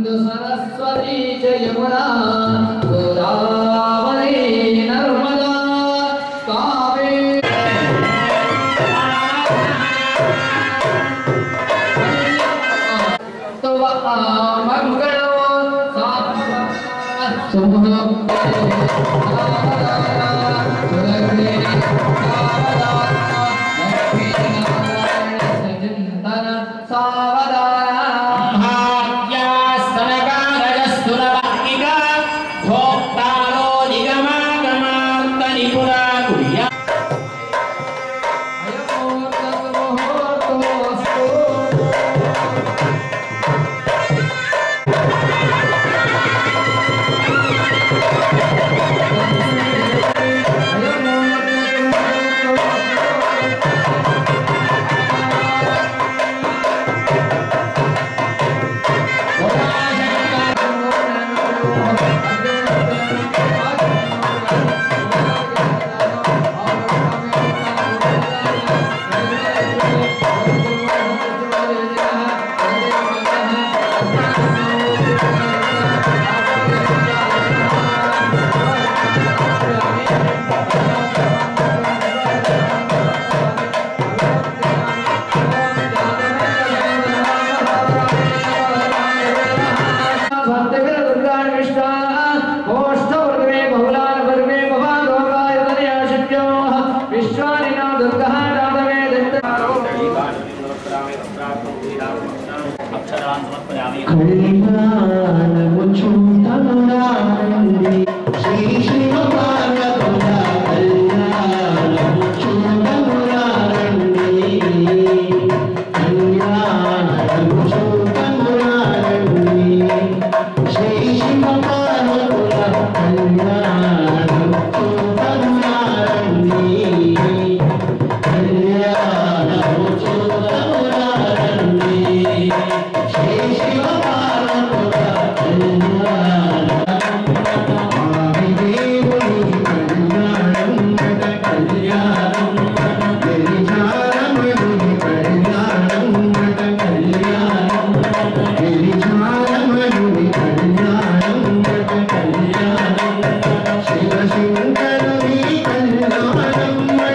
సింధు సరస్వతి జయమునా గోదావరి నర్మదా కావేరి తవ మంగళో సావధాన విశ్వానినా దుర్గः జాతవే దత్తమారో అక్షరాన్ సమర్పయామి కళ్యాణము చూడమురారండి శ్రీ శ్రీమపార్వతుల కళ్యాణము చూడమురారండి కళ్యాణము చూడమురారండి శ్రీ శ్రీమపార్వతుల కళ్యాణము చూడమురారండి కళ్యాణము చూడమురారండి శ్రీ శివపార్వతుల శివ శంకరుని కళ్యాణం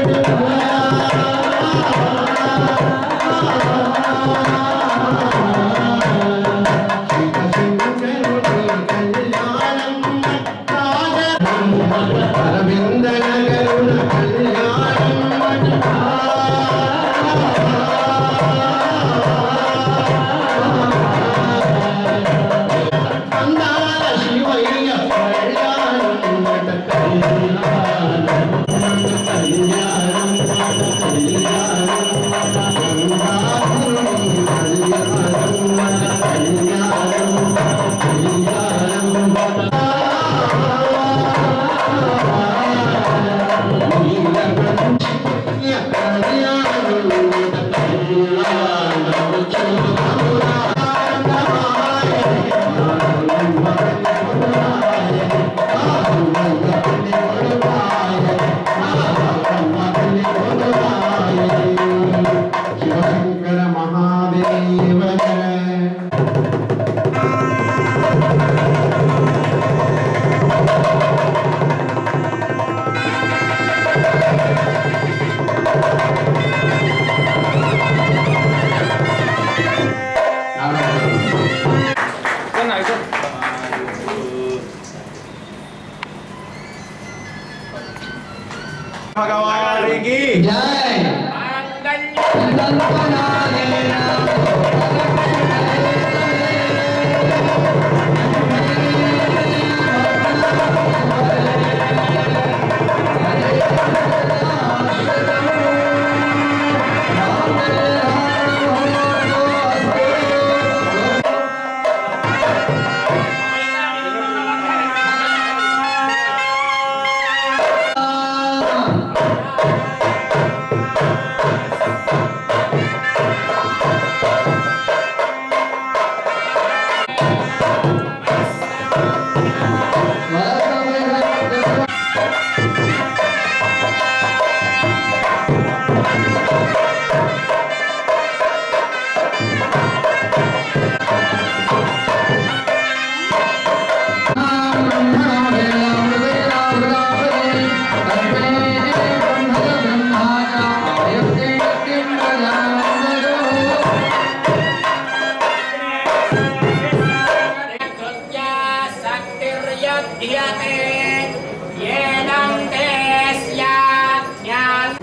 అరవిందనగరుణ కళ్యాణం అందాల శివయ్య కళ్యాణం కళ్యాణం శివశంకర మహాదేవ భగవానికి జై ఆ क्रियते येदं ते स्यात् न्यास्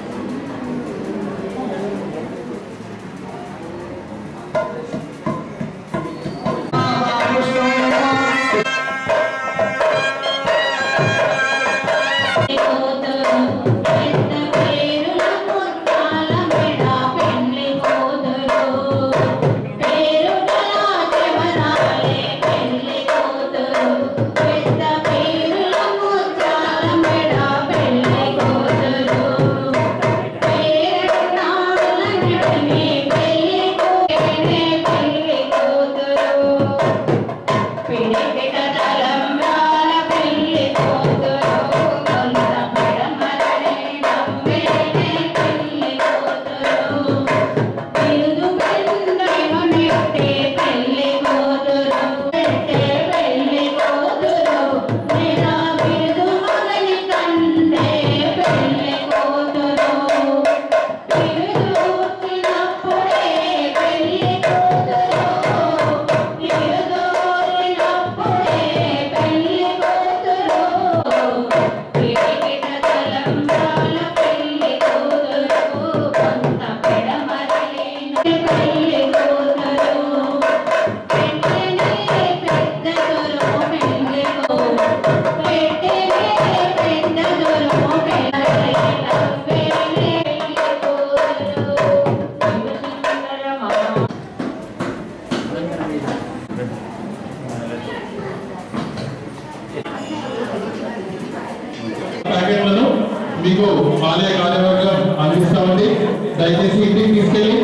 ప్యాకెట్లను మీకు ఆలయ కార్యవర్గం అందిస్తామండి దయచేసి ఇంటికి తీసుకెళ్ళి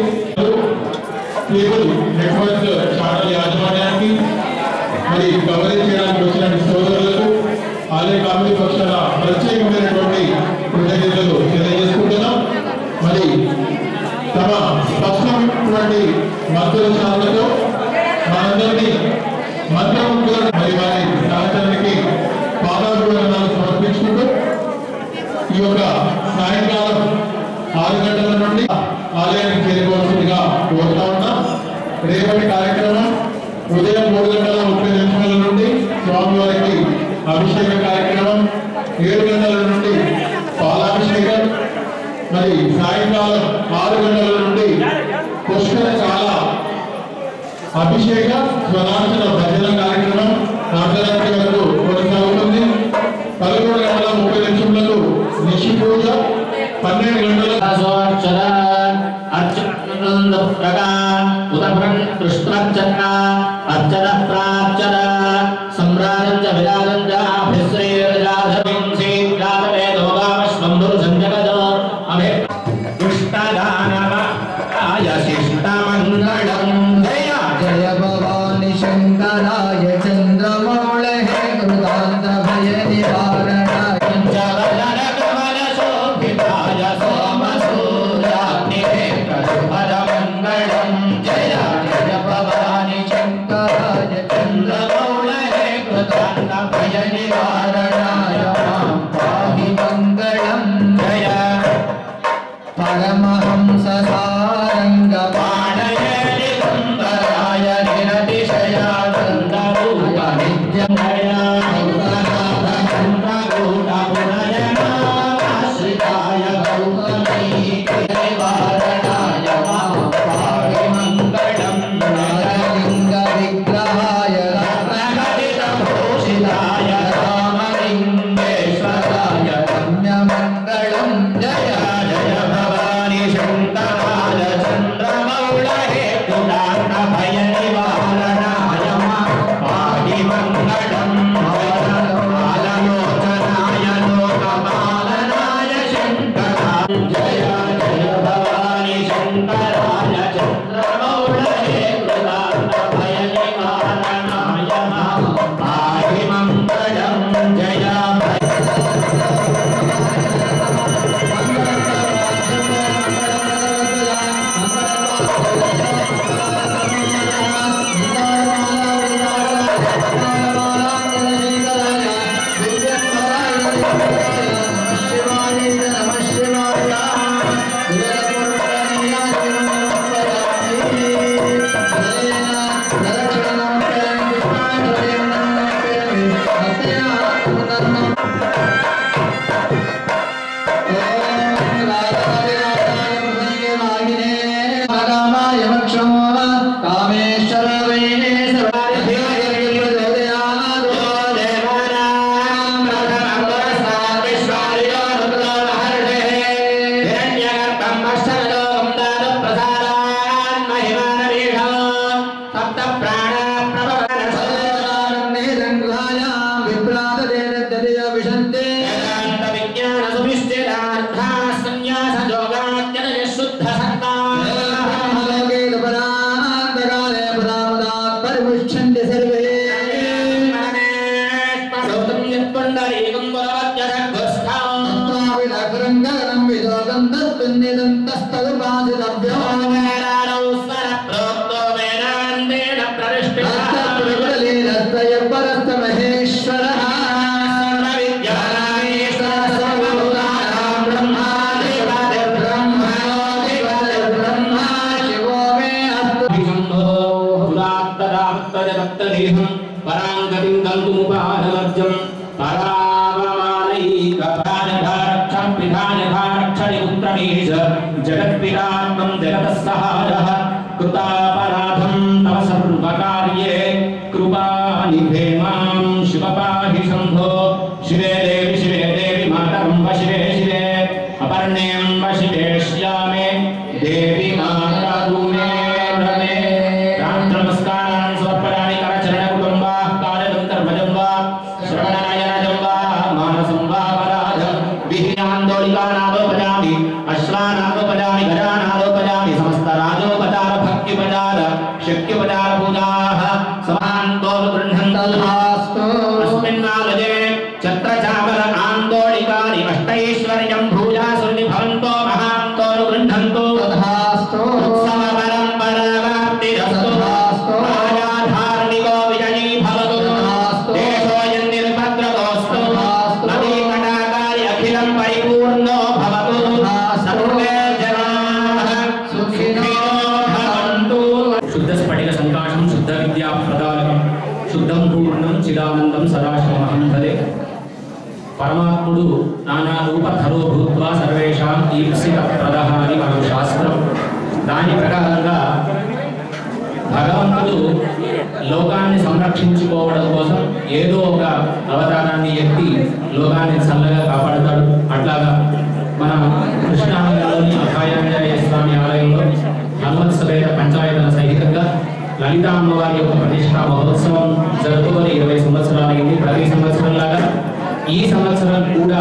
కేబుల్ నెట్వర్క్ ఛానల్ యాజమాన్యానికి మరి కవరేజ్ చేయడానికి వచ్చిన సోదరులకు ఆలయ కామిడి పక్షాల ప్రత్యేకమైనటువంటి కృతజ్ఞతలు తెలియజేసుకుంటున్నాం మరి తమ స్పష్టమైనటువంటి మద్దతు ఛానళ్లతో మనందరినీ మధ్యముగ్గులను మరి వారి సహచరునికి పాదాభివందనాలు సమర్పించుకుంటూ ఈ యొక్క సాయంకాలం ఆరు గంటల నుండి ఆలయానికి చేరుకోవాల్సిందిగా కోరుతా ఉన్నాం రేపటి కార్యక్రమం ఉదయం మూడు గంటల ముప్పై నిమిషాల నుండి స్వామివారికి అభిషేక కార్యక్రమం ఏడు గంటల నుండి పాలాభిషేకం మరి సాయంకాలం ఆరు గంటల నుండి పుష్కర చాలా అభిషేక స్వరార్చన భజన కార్యక్రమం అర్ధరాత్రి వరకు కొనసాగుతుంది పదకొండు గంటల ముప్పై నిమిషములకు నిషి పూజ పన్నెండు గంటల అక్షర అర్చన ప్రకార్ ఉదభ్రం కృష్ణార్చన అర్చన ప్రార్చన సంరాజం చ విరాజం చ అభిశ్రేయరాధవిం శీఘ్రాతవేదో గామశ్వంభురు సంజగదో అభి దుష్టదానవ ఆయ శిష్టమంగళం జయ జయ భవాని శంకరాయ చంద్రమౌళే కృతాంత భయ నివారణాయ పంచవదన కమల శోభితాయ సోమసూర్యాగ్నిహే ప్రశుభదమంగళం జయ జయ భవాని శంకరాయ చంద్రమౌళే కృతాన్న భయ నివారణాయ మాం పాహి మంగళం జయ పరమహంస సారంగ పాణయని సుందరాయ నిరతిశయానందరూప నిత్యమయ గౌరనాథ చంద్రగూఢ పునయనాశ్రితాయ గౌతమీ నివారణాయ మాం పాహి మంగళం జయ రాజలింగ విగ్రహాయ ప్రకటిత భూషితాయ गच्छन्ति सर्वे तत्त्वाविदग्रं गगनं विदोगं तत्त्वन्निदन्तस्तदुपासितव्यो तत्तत्प्रबललीलस्तयपरस्तमहेश्वरः ब्रह्मा शिवो मे अस्तु పరాంగతిం గంతుముపాదవర్జం పరావమానైకపానధారక్షం పిధానధారక్షణి పుత్రమీశ జగత్పితాత్మం జగతః సహారः కృతాపరాధం తవ సర్వకార్యే కృపానిధే మాం శివపాహి శంభో శివే దేవి శివే దేవి మాతరం శివే శివే అపర్ణేం శివే శ్యామే దేవి మాతరు మే రమే రామ్ నమస్కారాన్ని సమర్పయామి కరచరణ కుటుంబా కార్యదంతర్భజం వా శ్రవణాయనజం వా మానసం వా పరాధ విహ్యాन्दోళికానాలోపజామి అశ్వానాలోపజామి గజానాలోపజామి సమస్త రాజోపచార భక్త్యుపచార శక్త్యుపచార పూజాః సమాంతోలు గృహంతల్హాస్తు అస్మిన్నాలజే ఛత్రచాపల ఆందోళికాని అష్టైశ్వర్యం భూజాసుని భవంతో మహాంతోలు గృహంతో तथास्तु ఉత్సవ పరంపరాప్తిరస్తు తథాస్తు. రాజాధార్మికో విజయీ భవతు తథాస్తు. దేశోయం నిర్భద్రతోస్తు తథాస్తు. నదీకటాకారి అఖిలం పరిపూర్ణో భవతు తథాస్తు. సర్వే జనాః సుఖినో భవంతు శుద్ధ స్ఫటిక సంకాశం శుద్ధ విద్యా ప్రదాయకం శుద్ధం పూర్ణం చిదానందం సదాశివమహం భజే పరమాత్ముడు నానా రూపధరో భూత్వా సర్వేషాం ఈప్సిత ప్రదహ అని మన శాస్త్రం దాని ప్రకారంగా భగవంతుడు లోకాన్ని సంరక్షించుకోవడం కోసం ఏదో ఒక అవతారాన్ని ఎత్తి లోకాన్ని చల్లగా కాపాడతాడు అట్లాగా మన కృష్ణానగర్లోని అభయాంజనేయ స్వామి ఆలయంలో హనుమత్ సమేత పంచాయతన సహితంగా లలితా అమ్మవారి యొక్క ప్రతిష్టా మహోత్సవం జరుపుకొని ఇరవై సంవత్సరాలైంది ప్రతి సంవత్సరంలాగా ఈ సంవత్సరం కూడా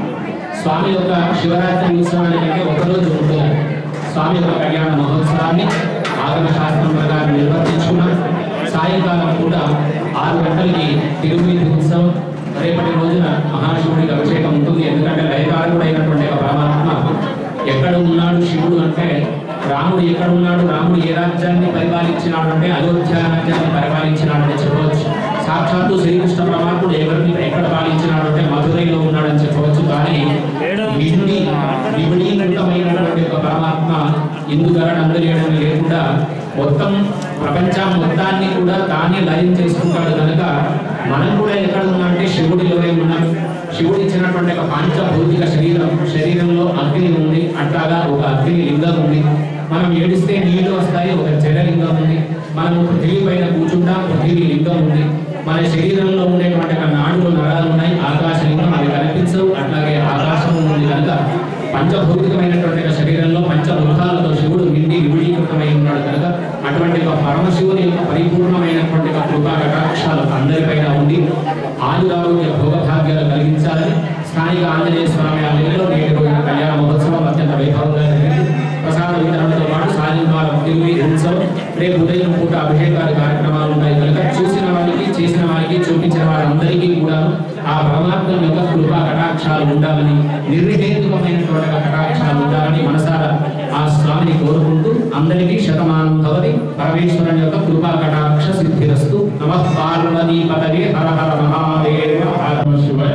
స్వామి యొక్క శివరాత్రి ఉత్సవానికి ఒకరోజు ఉంటుంది స్వామి యొక్క కళ్యాణ మహోత్సవాన్ని ఆగమ శాస్త్రం ప్రకారం నిర్వర్తించుకున్నాం సాయంకాలం కూడా ఆరు గంటలకి తిరుమల ఉత్సవం రేపటి రోజున మహాశివుడికి అభిషేకం ఉంటుంది ఎందుకంటే లయకారకుడైనటువంటి ఒక పరమాత్మ ఎక్కడ ఉన్నాడు శివుడు అంటే రాముడు ఎక్కడ ఉన్నాడు రాముడు ఏ రాజ్యాన్ని పరిపాలించినాడు అంటే అయోధ్య రాజ్యాన్ని పరిపాలించినాడని చెప్పవచ్చు సాక్షాత్తు శ్రీకృష్ణ పరమాత్ముడు ఎవరిని ఎక్కడ పాలించినాడు అంటే మధురైలో ఉన్నాడని చెప్పవచ్చు కానీ నిండి నిబిడీకృతమైనటువంటి ఒక పరమాత్మ ఇందుకరణ అందలేయడం లేకుండా మొత్తం ప్రపంచం మొత్తాన్ని కూడా తానే లయం చేసుకుంటాడు కనుక మనం కూడా ఎక్కడ ఉన్నామంటే శివుడిలోనే ఉన్నాం శివుడు ఇచ్చినటువంటి ఒక పాంచభౌతిక శరీరం శరీరంలో అగ్ని ఉంది అట్లాగా ఒక అగ్ని లింగం ఉంది మనం ఏడిస్తే నీళ్లు వస్తాయి ఒక జలలింగం ఉంది మనం పృథివీ పైన కూర్చుంటాం పృథివీ లింగం ఉంది మన శరీరంలో ఉండేటువంటి ఒక నాడులు నరాలు ఉన్నాయి ఆకాశలింగం అవి కనిపించవు అట్లాగే ఆకాశం ఉంది కనుక పంచభౌతికమైనటువంటి ఒక శరీరంలో పంచముఖాలతో శివుడు నిండి విభీకృతమై ఉన్నాడు కనుక అటువంటి ఒక పరమశివుని యొక్క పరిపూర్ణమైనటువంటి ఒక కృపా కటాక్షాలు అందరిపైన ఉంది ఆయురారోగ్య భోగభాగ్యాలు కలిగించాలని స్థానిక ఆంజనేయ స్వామి ఆలయంలో నేటి రోజున కళ్యాణ మహోత్సవం అత్యంత వైభవంగా జరిగింది ప్రసాద వితరణతో పాటు సాయంకాలం తిరిగి ఉత్సవం రేపు ఉదయం పూట అభిషేకాలు కార్యక్రమాలు ఉన్నాయి కనుక చూసిన వారికి చేసిన వారికి చూపించిన వారందరికీ కూడా ఆ పరమాత్మ యొక్క కృపా కటాక్షాలు ఉండాలని నిర్విహేతుకమైనటువంటి ఒక కటాక్షాలు ఉండాలని మనసారా ఆ స్వామిని కోరుకుంటూ అందరికీ శతమానం భవతి పరమేశ్వరుని యొక్క కృపా కటాక్ష సిద్ధిరస్తు నమ పార్వతీ పదవే హర హర మహాదేవ హర నమ శివాయ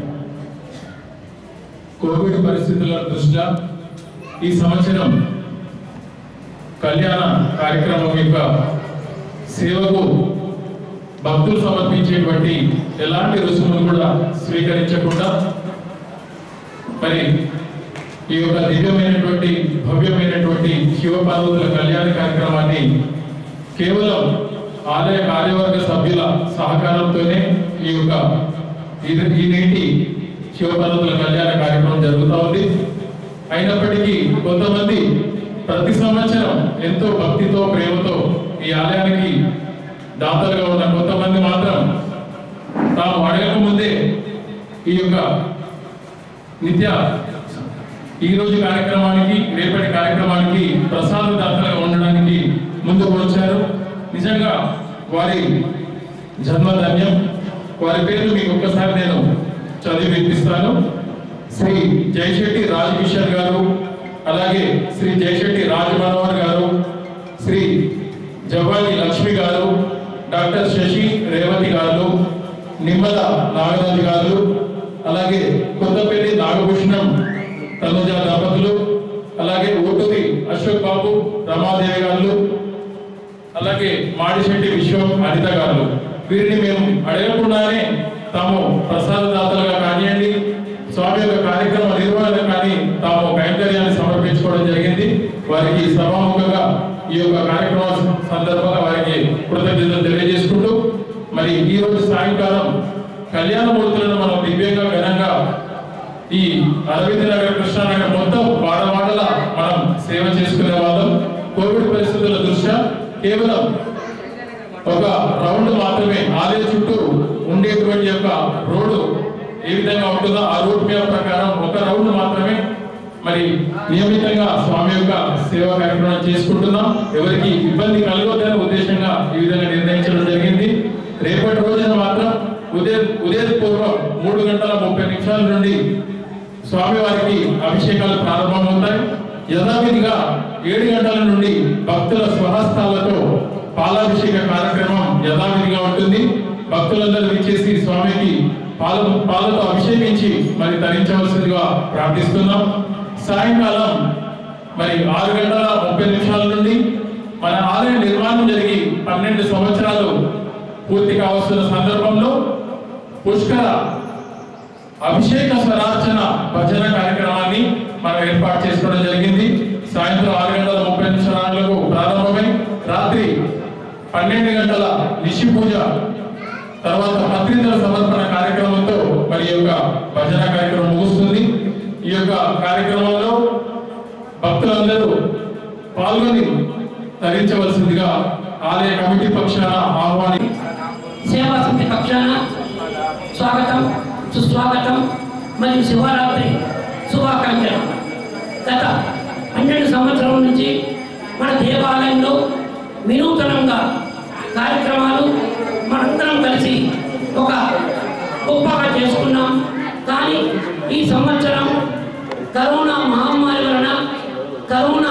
కోవిడ్ పరిస్థితుల దృష్ట్యా ఈ సంవత్సరం కళ్యాణ కార్యక్రమం యొక్క సేవకు భక్తులు సమర్పించేటువంటి ఎలాంటి రుసుములు కూడా స్వీకరించకుండా మరి ఈ యొక్క దివ్యమైనటువంటి భవ్యమైనటువంటి శివపార్వతుల కళ్యాణ కార్యక్రమాన్ని కేవలం ఆలయ కార్యవర్గ సభ్యుల సహకారంతోనే ఈ యొక్క ఈ- ఈ నేటి శివపార్వతుల కళ్యాణ కార్యక్రమం జరుగుతూ ఉంది అయినప్పటికీ కొంతమంది ప్రతి సంవత్సరం ఎంతో భక్తితో ప్రేమతో ఈ ఆలయానికి దాతలుగా ఉన్న కొంతమంది మాత్రం తాము అడగక ముందే ఈ యొక్క నిత్య ఈ రోజు కార్యక్రమానికి రేపటి కార్యక్రమానికి ప్రసాద దాతలుగా ఉండడానికి ముందుకు వచ్చారు నిజంగా వారి జన్మధన్యం వారి పేర్లు మీకు ఒక్కసారి నేను చదివి వినిపిస్తాను శ్రీ జయశెట్టి రాజకిషోర్ గారు అలాగే శ్రీ జయశెట్టి రాజ మనోహర్ గారు శ్రీ జవ్వాలి లక్ష్మి గారు డాక్టర్ శశి రేవతి గారు నిమ్మల నాగరాజు గారు అలాగే కొత్తపల్లి నాగభూషణం తనుజ దంపతులు అలాగే ఊటూరి అశోక్ బాబు రమాదేవి గారు అలాగే మాడిశెట్టి విశ్వం అనిత గారు వీరిని మేము అడగకుండానే తాము ప్రసాదదాతలుగా కానివ్వండి స్వామి యొక్క కార్యక్రమ నిర్వహణ కానీ తాము కైంకర్యాన్ని సమర్పించుకోవడం జరిగింది వారికి సభాముఖంగా ఈ యొక్క కార్యక్రమం సందర్భంగా వారికి కృతజ్ఞతలు తెలియజేసుకుంటూ మరి ఈ రోజు సాయంకాలం కళ్యాణమూర్తులను మనం దివ్యంగా ఘనంగా ఈ అరవింద్ నగర్ కృష్ణానగర్ మొత్తం వాడవాడల మనం సేవ చేసుకునే వాళ్ళం కోవిడ్ పరిస్థితుల దృష్ట్యా కేవలం ఒక రౌండ్ మాత్రమే ఆలయ చుట్టూ ఉండేటువంటి యొక్క రోడ్డు ఏ విధంగా ఉంటుందో ఆ రూట్ మీద ప్రకారం ఒక రౌండ్ మాత్రమే మరి నియమితంగా స్వామి యొక్క సేవా కార్యక్రమం చేసుకుంటున్నాం ఎవరికి ఇబ్బంది కలగొద్దనే ఉద్దేశంగా ఈ విధంగా నిర్ణయించడం జరిగింది రేపటి రోజున మాత్రం ఉదయం ఉదయం పూర్వం మూడు గంటల ముప్పై నిమిషాల నుండి స్వామివారికి అభిషేకాలు ప్రారంభమవుతాయి యథావిధిగా ఏడు గంటల నుండి భక్తుల స్వహస్తాలతో పాలాభిషేక కార్యక్రమం యథావిధిగా ఉంటుంది భక్తులందరూ విచ్చేసి స్వామికి పాల పాలతో అభిషేకించి మరి తరించవలసిందిగా ప్రార్థిస్తున్నాం సాయంకాలం మరి ఆరు గంటల ముప్పై నిమిషాల నుండి మన ఆలయ నిర్మాణం జరిగి పన్నెండు సంవత్సరాలు పూర్తి కావస్తున్న సందర్భంలో పుష్కర అభిషేక స్వరార్చన భజన కార్యక్రమాన్ని మనం ఏర్పాటు చేసుకోవడం జరిగింది సాయంత్రం ఆరు గంటల ముప్పై నిమిషాలకు ప్రారంభమై రాత్రి పన్నెండు గంటల నిషి పూజ తర్వాత పత్రికల సమర్పణ కార్యక్రమంతో మరి ఈ యొక్క భజన కార్యక్రమం ముగుస్తుంది ఈ యొక్క కార్యక్రమంలో భక్తులందరూ పాల్గొని తరించవలసిందిగా ఆలయ కమిటీ పక్షాన ఆహ్వాని సేవా సమితి పక్షాన స్వాగతం సుస్వాగతం మరియు శివరాత్రి శుభాకాంక్షలు గత పన్నెండు సంవత్సరాల నుంచి మన దేవాలయంలో వినూతనంగా కార్యక్రమాలు మనందరం కలిసి ఒక గొప్పగా చేసుకున్నాం కానీ ఈ సంవత్సరం కరోనా మహమ్మారి వలన కరోనా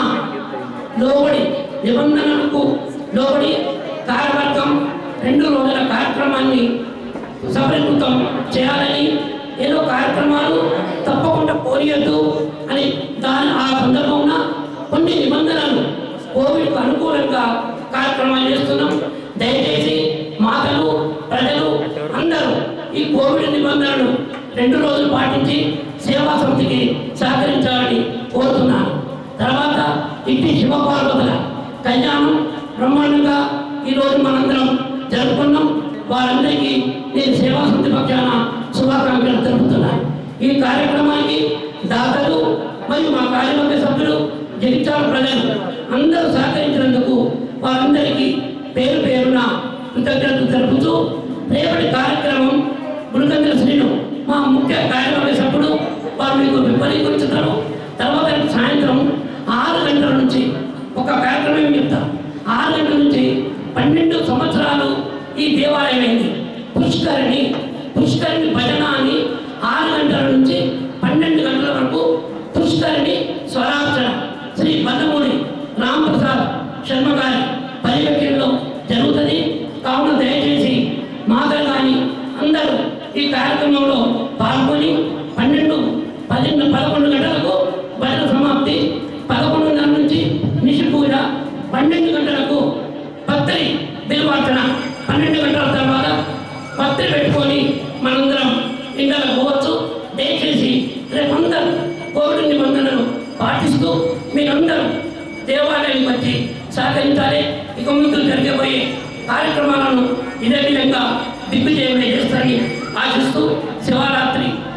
లోబడి నిబంధనలకు లోబడి కార్యవర్గం రెండు రోజుల కార్యక్రమాన్ని సఫలీకృతం చేయాలని ఏదో కార్యక్రమాలు తప్పకుండా కోరియద్దు అని దాని ఆ సందర్భంన కొన్ని నిబంధనలు కోవిడ్కు అనుకూలంగా కార్యక్రమాలు చేస్తున్నాం దయచేసి మాతలు ప్రజలు అందరూ ఈ కోవిడ్ నిబంధనలు రెండు రోజులు పాటించి సేవా సమితికి సహకరించాలని కోరుతున్నాను తర్వాత ఇట్టి శివపార్వతుల కళ్యాణం బ్రహ్మాండంగా ఈరోజు మనందరం జరుపుకున్నాం వారందరికీ నేను సేవా సమితి పక్షాన శుభాకాంక్షలు తెలుపుతున్నాను ఈ కార్యక్రమానికి దాతలు మరియు మా కార్యవర్గ సభ్యులు జగిత్యాల ప్రజలు అందరూ సహకరించినందుకు వారందరికీ పేరు పేరున కృతజ్ఞతలు తెలుపుతూ రేపటి కార్యక్రమం గురుకంద్ర శ్రీను మా ముఖ్య కార్యవర్గ సభ్యుడు వారు మీకు విపరీకరించుతారు తర్వాత రేపు సాయంత్రం ఆరు గంటల నుంచి ఒక కార్యక్రమం చెప్తారు ఆరు గంటల నుంచి పన్నెండు సంవత్సరాలు ఈ దేవాలయం అయింది పుష్కరిణి పుష్కరిణి భజన అని ఆరు గంటల నుంచి పన్నెండు గంటల వరకు పుష్కరిణి స్వరార్చన శ్రీ బద్దమూడి రాంప్రసాద్ శర్మ గారి పర్యవేక్షణలో జరుగుతుంది కావున దయచేసి మాతలు కానీ అందరూ ఈ కార్యక్రమంలో పాల్గొని పన్నెండు పన్నెండు పదకొండు గంటలకు భజన సమాప్తి పదకొండున్నర నుంచి నిషి పూజ పన్నెండు గంటలకు పత్రి బిల్వార్చన పన్నెండు గంటల తర్వాత పత్రి పెట్టుకొని మనందరం ఇంట్లో పోవచ్చు దయచేసి రేపందరూ కోవిడ్ నిబంధనలు పాటిస్తూ మీరందరూ దేవాలయానికి వచ్చి సహకరించాలి ఇక ముందు జరగబోయే కార్యక్రమాలను ఇదే విధంగా దిగ్విజయం చేస్తారని ఆశిస్తూ శివరాత్రి